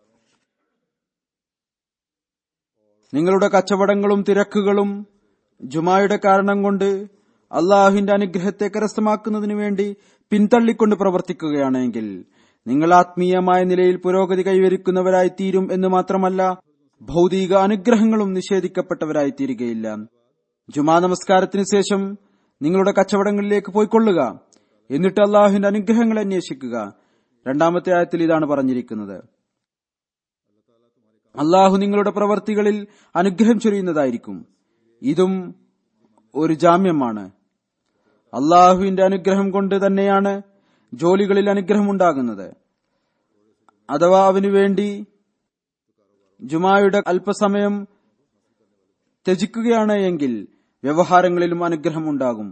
നിങ്ങളുടെ കച്ചവടങ്ങളും തിരക്കുകളും ജുമായുടെ കാരണം കൊണ്ട് അള്ളാഹുവിന്റെ അനുഗ്രഹത്തെ കരസ്ഥമാക്കുന്നതിനു വേണ്ടി പിന്തള്ളിക്കൊണ്ട് പ്രവർത്തിക്കുകയാണെങ്കിൽ നിങ്ങൾ ആത്മീയമായ നിലയിൽ പുരോഗതി കൈവരിക്കുന്നവരായി തീരും എന്ന് മാത്രമല്ല ഭൗതിക അനുഗ്രഹങ്ങളും നിഷേധിക്കപ്പെട്ടവരായി തീരുകയില്ല ജുമാ നമസ്കാരത്തിന് ശേഷം നിങ്ങളുടെ കച്ചവടങ്ങളിലേക്ക് പോയിക്കൊള്ളുക എന്നിട്ട് അള്ളാഹുവിന്റെ അനുഗ്രഹങ്ങൾ അന്വേഷിക്കുക രണ്ടാമത്തെ ആയത്തിൽ ഇതാണ് പറഞ്ഞിരിക്കുന്നത് അള്ളാഹു നിങ്ങളുടെ പ്രവർത്തികളിൽ അനുഗ്രഹം ചൊരിയുന്നതായിരിക്കും ഇതും ഒരു ജാമ്യമാണ് അള്ളാഹുവിന്റെ അനുഗ്രഹം കൊണ്ട് തന്നെയാണ് ജോലികളിൽ അനുഗ്രഹം ഉണ്ടാകുന്നത് അഥവാ അവനു വേണ്ടി ജുമായുടെ അല്പസമയം ത്യജിക്കുകയാണ് എങ്കിൽ വ്യവഹാരങ്ങളിലും അനുഗ്രഹം ഉണ്ടാകും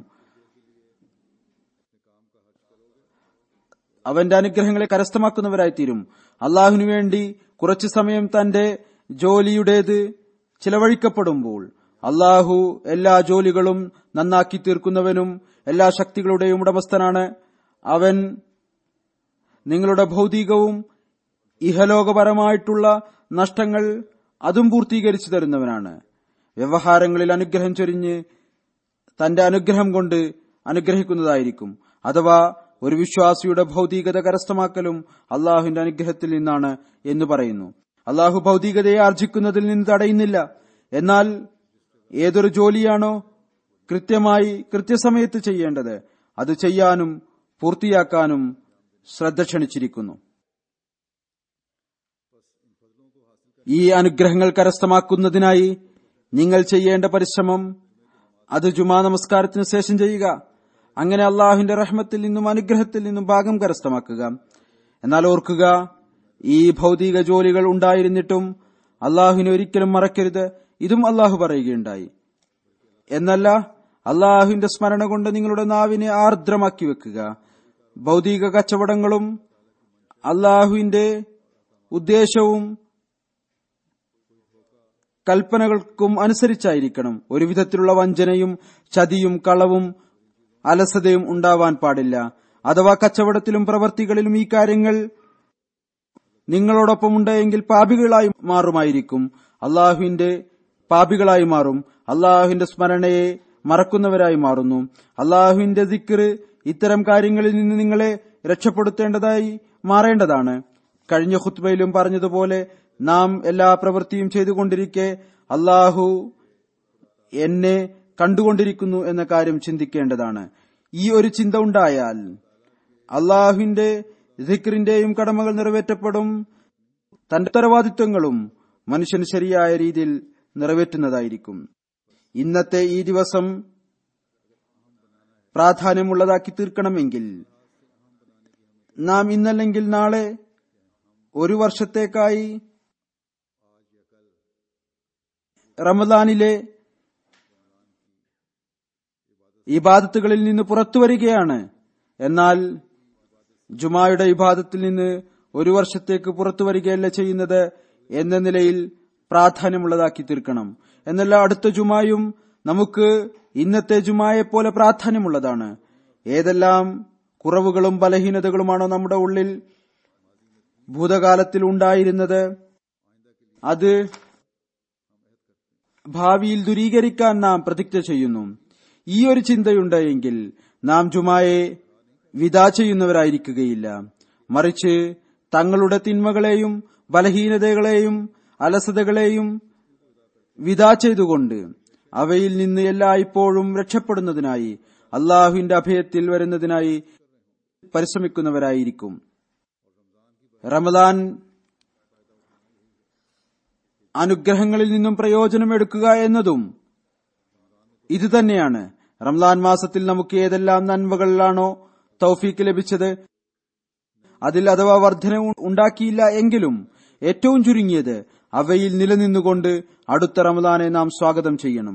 അവന്റെ അനുഗ്രഹങ്ങളെ കരസ്ഥമാക്കുന്നവരായിത്തീരും അള്ളാഹുവിനു വേണ്ടി കുറച്ചു സമയം തന്റെ ജോലിയുടേത് ചിലവഴിക്കപ്പെടുമ്പോൾ അള്ളാഹു എല്ലാ ജോലികളും നന്നാക്കി തീർക്കുന്നവനും എല്ലാ ശക്തികളുടെയും ഉടമസ്ഥനാണ് അവൻ നിങ്ങളുടെ ഭൗതികവും ഇഹലോകപരമായിട്ടുള്ള നഷ്ടങ്ങൾ അതും പൂർത്തീകരിച്ചു തരുന്നവനാണ് വ്യവഹാരങ്ങളിൽ അനുഗ്രഹം ചൊരിഞ്ഞ് തന്റെ അനുഗ്രഹം കൊണ്ട് അനുഗ്രഹിക്കുന്നതായിരിക്കും അഥവാ ഒരു വിശ്വാസിയുടെ ഭൗതികത കരസ്ഥമാക്കലും അള്ളാഹുവിന്റെ അനുഗ്രഹത്തിൽ നിന്നാണ് എന്ന് പറയുന്നു അള്ളാഹു ഭൗതികതയെ ആർജിക്കുന്നതിൽ നിന്ന് തടയുന്നില്ല എന്നാൽ ഏതൊരു ജോലിയാണോ കൃത്യമായി കൃത്യസമയത്ത് ചെയ്യേണ്ടത് അത് ചെയ്യാനും പൂർത്തിയാക്കാനും ശ്രദ്ധ ക്ഷണിച്ചിരിക്കുന്നു ഈ അനുഗ്രഹങ്ങൾ കരസ്ഥമാക്കുന്നതിനായി നിങ്ങൾ ചെയ്യേണ്ട പരിശ്രമം അത് ജുമാ നമസ്കാരത്തിന് ശേഷം ചെയ്യുക അങ്ങനെ അള്ളാഹുവിന്റെ റഹ്മത്തിൽ നിന്നും അനുഗ്രഹത്തിൽ നിന്നും ഭാഗം കരസ്ഥമാക്കുക എന്നാൽ ഓർക്കുക ഈ ഭൗതിക ജോലികൾ ഉണ്ടായിരുന്നിട്ടും അള്ളാഹുവിനെ ഒരിക്കലും മറക്കരുത് ഇതും അള്ളാഹു പറയുകയുണ്ടായി എന്നല്ല അള്ളാഹുവിന്റെ സ്മരണ കൊണ്ട് നിങ്ങളുടെ നാവിനെ ആർദ്രമാക്കി വെക്കുക ഭൗതിക കച്ചവടങ്ങളും അള്ളാഹുവിന്റെ ഉദ്ദേശവും കൽപ്പനകൾക്കും അനുസരിച്ചായിരിക്കണം ഒരു വിധത്തിലുള്ള വഞ്ചനയും ചതിയും കളവും അലസതയും ഉണ്ടാവാൻ പാടില്ല അഥവാ കച്ചവടത്തിലും പ്രവർത്തികളിലും ഈ കാര്യങ്ങൾ നിങ്ങളോടൊപ്പം ഉണ്ടെങ്കിൽ പാപികളായി മാറുമായിരിക്കും അള്ളാഹുവിന്റെ പാപികളായി മാറും അള്ളാഹുവിന്റെ സ്മരണയെ മറക്കുന്നവരായി മാറുന്നു അള്ളാഹുവിന്റെ ദിക്കർ ഇത്തരം കാര്യങ്ങളിൽ നിന്ന് നിങ്ങളെ രക്ഷപ്പെടുത്തേണ്ടതായി മാറേണ്ടതാണ് കഴിഞ്ഞ ഖുത്ബയിലും പറഞ്ഞതുപോലെ നാം എല്ലാ പ്രവൃത്തിയും ചെയ്തുകൊണ്ടിരിക്കെ അള്ളാഹു എന്നെ കണ്ടുകൊണ്ടിരിക്കുന്നു എന്ന കാര്യം ചിന്തിക്കേണ്ടതാണ് ഈ ഒരു ചിന്ത ഉണ്ടായാൽ അള്ളാഹുവിന്റെ ദിക്റിന്റെയും കടമകൾ നിറവേറ്റപ്പെടും തന്റെ ഉത്തരവാദിത്വങ്ങളും മനുഷ്യൻ ശരിയായ രീതിയിൽ നിറവേറ്റുന്നതായിരിക്കും ഇന്നത്തെ ഈ ദിവസം പ്രാധാന്യമുള്ളതാക്കി തീർക്കണമെങ്കിൽ നാം ഇന്നല്ലെങ്കിൽ നാളെ ഒരു വർഷത്തേക്കായി റമദാനിലെ ഇബാദത്തുകളിൽ നിന്ന് പുറത്തു വരികയാണ് എന്നാൽ ജുമായുടെ ഇബാദത്തിൽ നിന്ന് ഒരു വർഷത്തേക്ക് പുറത്തു വരികയല്ല ചെയ്യുന്നത് എന്ന നിലയിൽ പ്രാധാന്യമുള്ളതാക്കി തീർക്കണം എന്നല്ല അടുത്ത ജുമായും നമുക്ക് ഇന്നത്തെ ജുമായെ പോലെ പ്രാധാന്യമുള്ളതാണ് ഏതെല്ലാം കുറവുകളും ബലഹീനതകളുമാണോ നമ്മുടെ ഉള്ളിൽ ഭൂതകാലത്തിൽ ഉണ്ടായിരുന്നത് അത് ഭാവിയിൽ ദുരീകരിക്കാൻ നാം പ്രതിജ്ഞ ചെയ്യുന്നു ഈ ഒരു ചിന്തയുണ്ട് എങ്കിൽ നാം ജുമായെ വിദാ ചെയ്യുന്നവരായിരിക്കുകയില്ല മറിച്ച് തങ്ങളുടെ തിന്മകളെയും ബലഹീനതകളെയും അലസതകളെയും വിദാ ചെയ്തുകൊണ്ട് അവയിൽ നിന്ന് എല്ലായ്പ്പോഴും രക്ഷപ്പെടുന്നതിനായി അള്ളാഹുവിന്റെ അഭയത്തിൽ വരുന്നതിനായി പരിശ്രമിക്കുന്നവരായിരിക്കും റമദാൻ അനുഗ്രഹങ്ങളിൽ നിന്നും പ്രയോജനമെടുക്കുക എന്നതും ഇത് തന്നെയാണ് റംലാൻ മാസത്തിൽ നമുക്ക് ഏതെല്ലാം നന്മകളിലാണോ തൗഫീക്ക് ലഭിച്ചത് അതിൽ അഥവാ വർധന ഉണ്ടാക്കിയില്ല എങ്കിലും ഏറ്റവും ചുരുങ്ങിയത് അവയിൽ നിലനിന്നുകൊണ്ട് അടുത്ത റമദാനെ നാം സ്വാഗതം ചെയ്യണം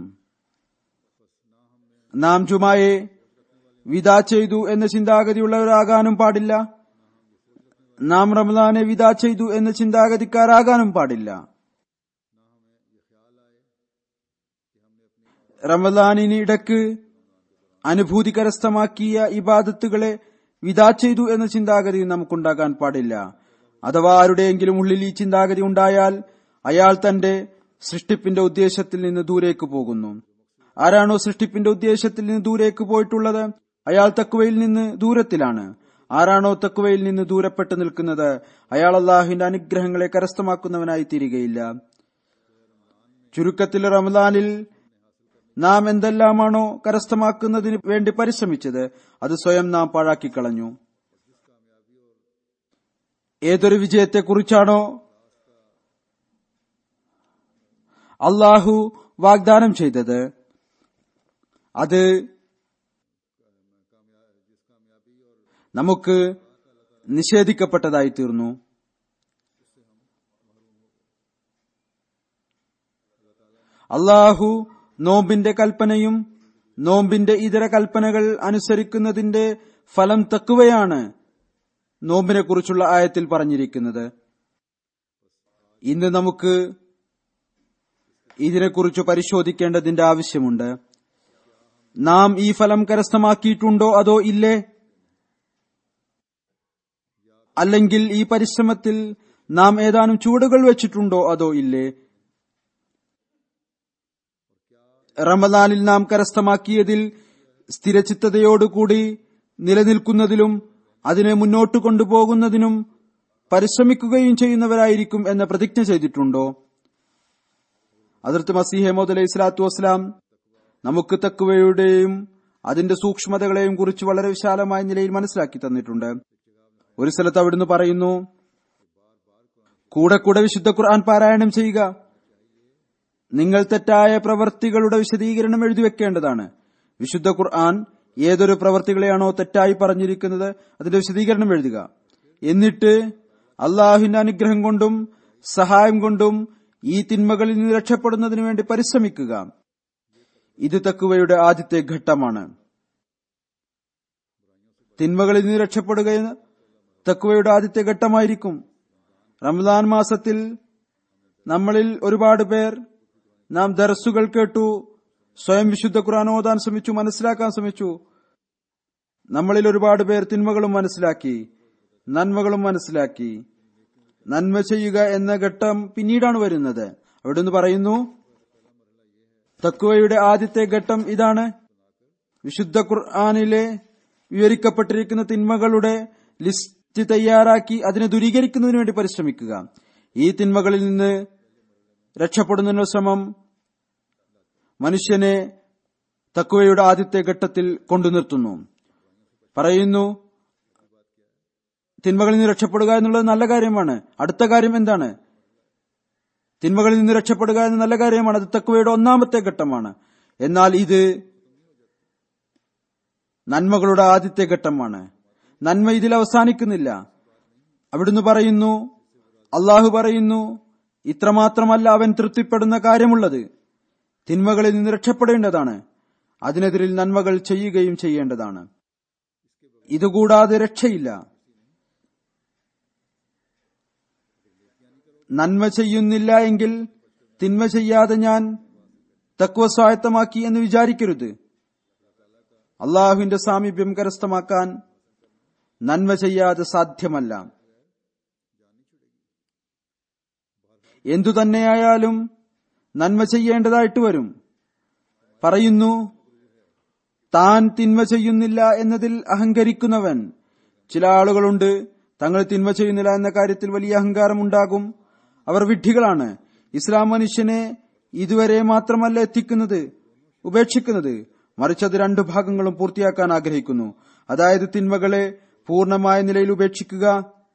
നാം ജുമായെ വിദാ ചെയ്തു എന്ന ചിന്താഗതിയുള്ളവരാകാനും പാടില്ല നാം റമദാനെ വിദാ ചെയ്തു എന്ന ചിന്താഗതിക്കാരാകാനും പാടില്ല റമദാനിന് ഇടക്ക് അനുഭൂതി കരസ്ഥമാക്കിയ ഇബാദത്തുകളെ വിദാ ചെയ്തു എന്ന ചിന്താഗതി നമുക്കുണ്ടാകാൻ പാടില്ല അഥവാ ആരുടെയെങ്കിലും ഉള്ളിൽ ഈ ചിന്താഗതി ഉണ്ടായാൽ അയാൾ തന്റെ സൃഷ്ടിപ്പിന്റെ ഉദ്ദേശത്തിൽ നിന്ന് ദൂരേക്ക് പോകുന്നു ആരാണോ സൃഷ്ടിപ്പിന്റെ ഉദ്ദേശത്തിൽ നിന്ന് ദൂരേക്ക് പോയിട്ടുള്ളത് അയാൾ തക്കുവയിൽ നിന്ന് ദൂരത്തിലാണ് ആരാണോ തക്കുവയിൽ നിന്ന് ദൂരപ്പെട്ടു നിൽക്കുന്നത് അയാൾ അള്ളാഹുവിന്റെ അനുഗ്രഹങ്ങളെ കരസ്ഥമാക്കുന്നവനായി തീരുകയില്ല ചുരുക്കത്തിൽ റമദാനിൽ നാം എന്തെല്ലാമാണോ കരസ്ഥമാക്കുന്നതിന് വേണ്ടി പരിശ്രമിച്ചത് അത് സ്വയം നാം പാഴാക്കിക്കളഞ്ഞു ഏതൊരു വിജയത്തെക്കുറിച്ചാണോ അള്ളാഹു വാഗ്ദാനം ചെയ്തത് അത് നമുക്ക് നിഷേധിക്കപ്പെട്ടതായി തീർന്നു അള്ളാഹു നോമ്പിന്റെ കൽപ്പനയും നോമ്പിന്റെ ഇതര കൽപ്പനകൾ അനുസരിക്കുന്നതിന്റെ ഫലം തക്കുകയാണ് നോമ്പിനെ കുറിച്ചുള്ള ആയത്തിൽ പറഞ്ഞിരിക്കുന്നത് ഇന്ന് നമുക്ക് ഇതിനെക്കുറിച്ച് പരിശോധിക്കേണ്ടതിന്റെ ആവശ്യമുണ്ട് നാം ഈ ഫലം കരസ്ഥമാക്കിയിട്ടുണ്ടോ അതോ ഇല്ലേ അല്ലെങ്കിൽ ഈ പരിശ്രമത്തിൽ നാം ഏതാനും ചൂടുകൾ വെച്ചിട്ടുണ്ടോ അതോ ഇല്ലേ റമദാനിൽ നാം കരസ്ഥമാക്കിയതിൽ സ്ഥിരചിത്തതയോടുകൂടി നിലനിൽക്കുന്നതിലും അതിനെ മുന്നോട്ട് കൊണ്ടുപോകുന്നതിനും പരിശ്രമിക്കുകയും ചെയ്യുന്നവരായിരിക്കും എന്ന പ്രതിജ്ഞ ചെയ്തിട്ടുണ്ടോ അതിർത്ത് മസീഹമോദ് അലൈഹി സ്വലാത്തു വസ്സലാം നമുക്ക് തക്കുവയുടെയും അതിന്റെ സൂക്ഷ്മതകളെയും കുറിച്ച് വളരെ വിശാലമായ നിലയിൽ മനസ്സിലാക്കി തന്നിട്ടുണ്ട് ഒരു സ്ഥലത്ത് അവിടുന്ന് പറയുന്നു കൂടെ കൂടെ വിശുദ്ധ ഖുർആൻ പാരായണം ചെയ്യുക നിങ്ങൾ തെറ്റായ പ്രവർത്തികളുടെ വിശദീകരണം എഴുതി വെക്കേണ്ടതാണ് വിശുദ്ധ ഖുർആൻ ഏതൊരു പ്രവർത്തികളെയാണോ തെറ്റായി പറഞ്ഞിരിക്കുന്നത് അതിന്റെ വിശദീകരണം എഴുതുക എന്നിട്ട് അള്ളാഹുവിന്റെ അനുഗ്രഹം കൊണ്ടും സഹായം കൊണ്ടും ഈ തിന്മകളിൽ നിന്ന് രക്ഷപ്പെടുന്നതിന് വേണ്ടി പരിശ്രമിക്കുക ഇത് തക്കുവയുടെ ആദ്യത്തെ ഘട്ടമാണ് തിന്മകളിൽ നിന്ന് രക്ഷപ്പെടുക തക്കുവയുടെ ആദ്യത്തെ ഘട്ടമായിരിക്കും റംസാൻ മാസത്തിൽ നമ്മളിൽ ഒരുപാട് പേർ നാം ദർസുകൾ കേട്ടു സ്വയം വിശുദ്ധ ഖുർആൻ ഓതാൻ ശ്രമിച്ചു മനസ്സിലാക്കാൻ ശ്രമിച്ചു നമ്മളിൽ ഒരുപാട് പേർ തിന്മകളും മനസ്സിലാക്കി നന്മകളും മനസ്സിലാക്കി നന്മ ചെയ്യുക എന്ന ഘട്ടം പിന്നീടാണ് വരുന്നത് അവിടെ നിന്ന് പറയുന്നു തക്കുവയുടെ ആദ്യത്തെ ഘട്ടം ഇതാണ് വിശുദ്ധ ഖുർആാനിലെ വിവരിക്കപ്പെട്ടിരിക്കുന്ന തിന്മകളുടെ ലിസ്റ്റ് തയ്യാറാക്കി അതിനെ ദൂരീകരിക്കുന്നതിന് വേണ്ടി പരിശ്രമിക്കുക ഈ തിന്മകളിൽ നിന്ന് രക്ഷപ്പെടുന്നതിനുള്ള ശ്രമം മനുഷ്യനെ തക്കുവയുടെ ആദ്യത്തെ ഘട്ടത്തിൽ കൊണ്ടു നിർത്തുന്നു പറയുന്നു തിന്മകളിൽ നിന്ന് രക്ഷപ്പെടുക എന്നുള്ളത് നല്ല കാര്യമാണ് അടുത്ത കാര്യം എന്താണ് തിന്മകളിൽ നിന്ന് രക്ഷപ്പെടുക എന്ന നല്ല കാര്യമാണ് അത് തക്വയുടെ ഒന്നാമത്തെ ഘട്ടമാണ് എന്നാൽ ഇത് നന്മകളുടെ ആദ്യത്തെ ഘട്ടമാണ് നന്മ ഇതിൽ അവസാനിക്കുന്നില്ല അവിടുന്ന് പറയുന്നു അള്ളാഹു പറയുന്നു ഇത്രമാത്രമല്ല അവൻ തൃപ്തിപ്പെടുന്ന കാര്യമുള്ളത് തിന്മകളിൽ നിന്ന് രക്ഷപ്പെടേണ്ടതാണ് അതിനെതിരിൽ നന്മകൾ ചെയ്യുകയും ചെയ്യേണ്ടതാണ് ഇതുകൂടാതെ രക്ഷയില്ല നന്മ ചെയ്യുന്നില്ല എങ്കിൽ തിന്മ ചെയ്യാതെ ഞാൻ തക്വ സ്വായത്തമാക്കി എന്ന് വിചാരിക്കരുത് അള്ളാഹുവിന്റെ സാമീപ്യം കരസ്ഥമാക്കാൻ നന്മ ചെയ്യാതെ സാധ്യമല്ല എന്തു തന്നെയായാലും നന്മ ചെയ്യേണ്ടതായിട്ട് വരും പറയുന്നു താൻ തിന്മ ചെയ്യുന്നില്ല എന്നതിൽ അഹങ്കരിക്കുന്നവൻ ചില ആളുകളുണ്ട് തങ്ങൾ തിന്മ ചെയ്യുന്നില്ല എന്ന കാര്യത്തിൽ വലിയ അഹങ്കാരം ഉണ്ടാകും അവർ വിഡ്ഢികളാണ് ഇസ്ലാം മനുഷ്യനെ ഇതുവരെ മാത്രമല്ല എത്തിക്കുന്നത് ഉപേക്ഷിക്കുന്നത് മറിച്ച് അത് രണ്ടു ഭാഗങ്ങളും പൂർത്തിയാക്കാൻ ആഗ്രഹിക്കുന്നു അതായത് തിന്മകളെ പൂർണ്ണമായ നിലയിൽ ഉപേക്ഷിക്കുക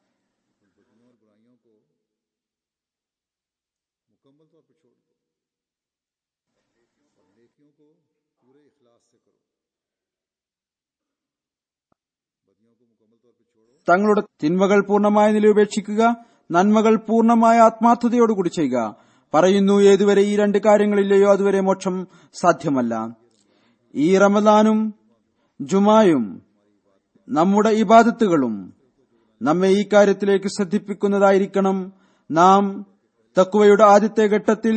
തങ്ങളുടെ തിന്മകൾ പൂർണ്ണമായ നിലയിൽ ഉപേക്ഷിക്കുക നന്മകൾ പൂർണ്ണമായ ആത്മാർത്ഥതയോടുകൂടി ചെയ്യുക പറയുന്നു ഏതുവരെ ഈ രണ്ട് കാര്യങ്ങളില്ലയോ അതുവരെ മോക്ഷം സാധ്യമല്ല ഈ റമദാനും ജുമായും നമ്മുടെ ഇബാദത്തുകളും നമ്മെ ഈ കാര്യത്തിലേക്ക് ശ്രദ്ധിപ്പിക്കുന്നതായിരിക്കണം നാം തക്കുവയുടെ ആദ്യത്തെ ഘട്ടത്തിൽ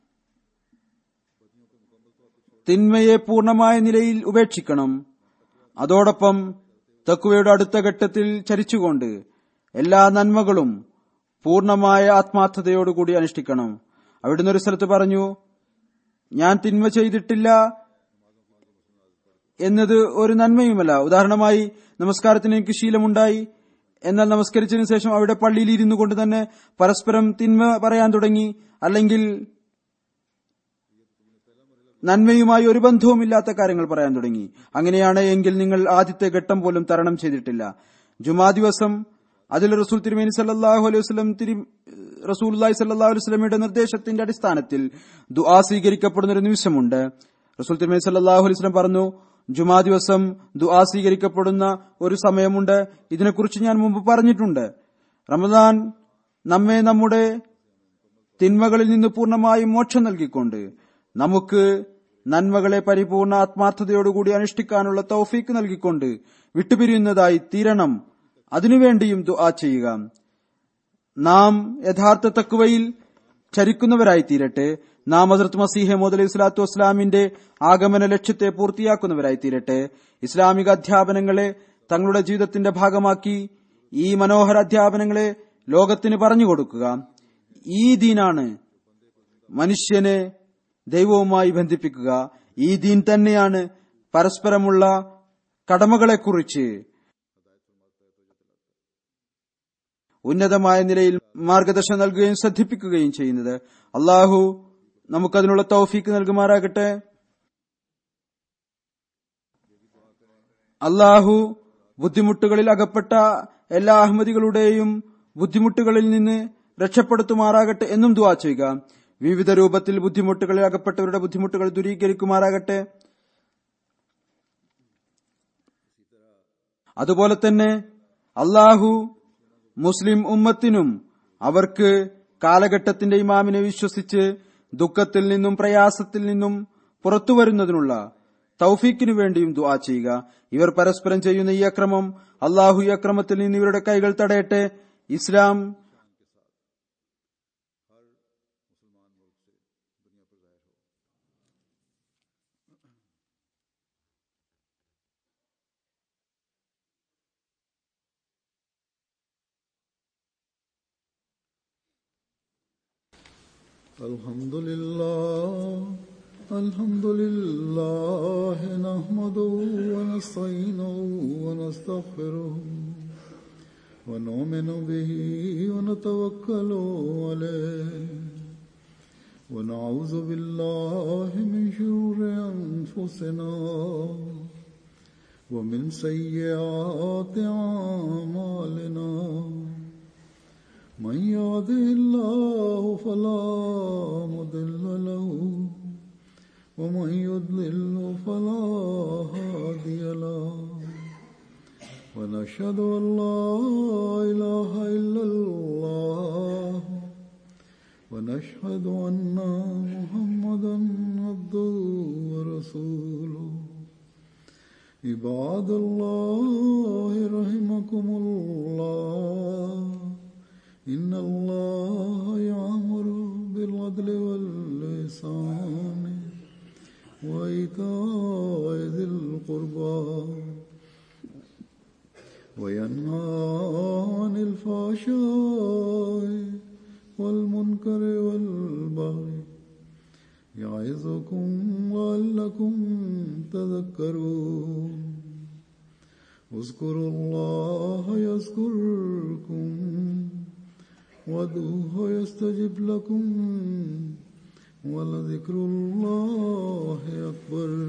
തിന്മയെ പൂർണ്ണമായ നിലയിൽ ഉപേക്ഷിക്കണം അതോടൊപ്പം തക്കുവയുടെ അടുത്ത ഘട്ടത്തിൽ ചരിച്ചുകൊണ്ട് എല്ലാ നന്മകളും പൂർണ്ണമായ ആത്മാർത്ഥതയോടുകൂടി അനുഷ്ഠിക്കണം അവിടുന്ന് ഒരു സ്ഥലത്ത് പറഞ്ഞു ഞാൻ തിന്മ ചെയ്തിട്ടില്ല എന്നത് ഒരു നന്മയുമല്ല ഉദാഹരണമായി നമസ്കാരത്തിന് എനിക്ക് ശീലമുണ്ടായി എന്നാൽ നമസ്കരിച്ചതിനു ശേഷം അവിടെ പള്ളിയിൽ ഇരുന്നു കൊണ്ട് തന്നെ പരസ്പരം തിന്മ പറയാൻ തുടങ്ങി അല്ലെങ്കിൽ നന്മയുമായി ഒരു ബന്ധവുമില്ലാത്ത കാര്യങ്ങൾ പറയാൻ തുടങ്ങി അങ്ങനെയാണ് എങ്കിൽ നിങ്ങൾ ആദ്യത്തെ ഘട്ടം പോലും തരണം ചെയ്തിട്ടില്ല ജുമാ ദിവസം അതിൽ റസൂൽ തിരുമേനി സല്ലാഹു അലൈഹി വസ്ലം തിരു റസൂൽ സല്ലാഹു അലൈഹി വസ്ലമിയുടെ നിർദ്ദേശത്തിന്റെ അടിസ്ഥാനത്തിൽ ദുആ സ്വീകരിക്കപ്പെടുന്ന ഒരു നിമിഷമുണ്ട് റസൂൽ തിരുമേനി സല്ലാഹു അലൈഹി വസ്ലം പറഞ്ഞു ജുമാ ദിവസം ദുആ സ്വീകരിക്കപ്പെടുന്ന ഒരു സമയമുണ്ട് ഇതിനെക്കുറിച്ച് ഞാൻ മുമ്പ് പറഞ്ഞിട്ടുണ്ട് റമദാൻ നമ്മെ നമ്മുടെ തിന്മകളിൽ നിന്ന് പൂർണ്ണമായും മോക്ഷം നൽകിക്കൊണ്ട് നമുക്ക് നന്മകളെ പരിപൂർണ ആത്മാർത്ഥതയോടുകൂടി അനുഷ്ഠിക്കാനുള്ള തൗഫീക്ക് നൽകിക്കൊണ്ട് വിട്ടുപിരിയുന്നതായി തീരണം അതിനുവേണ്ടിയും ദുആ ചെയ്യുക നാം യഥാർത്ഥ തക്കുവയിൽ ചരിക്കുന്നവരായി തീരട്ടെ നാം ഹസരത്ത് മസീഹെ മോദ് അലൈഹി സ്വലാത്തു വസ്സലാമിന്റെ ആഗമന ലക്ഷ്യത്തെ പൂർത്തിയാക്കുന്നവരായി തീരട്ടെ ഇസ്ലാമിക അധ്യാപനങ്ങളെ തങ്ങളുടെ ജീവിതത്തിന്റെ ഭാഗമാക്കി ഈ മനോഹര അധ്യാപനങ്ങളെ ലോകത്തിന് പറഞ്ഞുകൊടുക്കുക ഈ ദീനാണ് മനുഷ്യനെ ദൈവവുമായി ബന്ധിപ്പിക്കുക ഈ ദീൻ തന്നെയാണ് പരസ്പരമുള്ള കടമകളെക്കുറിച്ച് ഉന്നതമായ നിലയിൽ മാർഗദർശനം നൽകുകയും ശ്രദ്ധിപ്പിക്കുകയും ചെയ്യുന്നത് അള്ളാഹു നമുക്കതിനുള്ള തൗഫീക്ക് നൽകുമാറാകട്ടെ അള്ളാഹു ബുദ്ധിമുട്ടുകളിൽ അകപ്പെട്ട എല്ലാ അഹമ്മദികളുടെയും ബുദ്ധിമുട്ടുകളിൽ നിന്ന് രക്ഷപ്പെടുത്തുമാറാകട്ടെ എന്നും ദുവാ ചെയ്യുക വിവിധ രൂപത്തിൽ ബുദ്ധിമുട്ടുകളിൽ അകപ്പെട്ടവരുടെ ബുദ്ധിമുട്ടുകൾ ദൂരീകരിക്കുമാറാകട്ടെ അതുപോലെ തന്നെ അള്ളാഹു മുസ്ലിം ഉമ്മത്തിനും അവർക്ക് കാലഘട്ടത്തിന്റെ ഇമാമിനെ വിശ്വസിച്ച് ദുഃഖത്തിൽ നിന്നും പ്രയാസത്തിൽ നിന്നും പുറത്തു വരുന്നതിനുള്ള തൗഫീക്കിനു വേണ്ടിയും ദുആ ചെയ്യുക ഇവർ പരസ്പരം ചെയ്യുന്ന ഈ അക്രമം അള്ളാഹു ഈ അക്രമത്തിൽ നിന്ന് ഇവരുടെ കൈകൾ തടയട്ടെ ഇസ്ലാം الحمد لله الحمد لله نحمده ونستعينه ونستغفره ونؤمن به ونتوكل عليه ونعوذ بالله من شرور أنفسنا ومن سيئات أعمالنا من يهده الله فلا مضل له ومن يضلل فلا هادي له ونشهد أن لا إله إلا الله ونشهد أن محمدا عبده ورسوله عباد الله رحمكم الله إن الله يأمر بالعدل واللسان وإيتاء ذي القربى وينهى عن الفحشاء والمنكر والبغي يعظكم لعلكم تذكرون اذكروا الله يذكركم وادعوه يستجب لكم ولذكر الله أكبر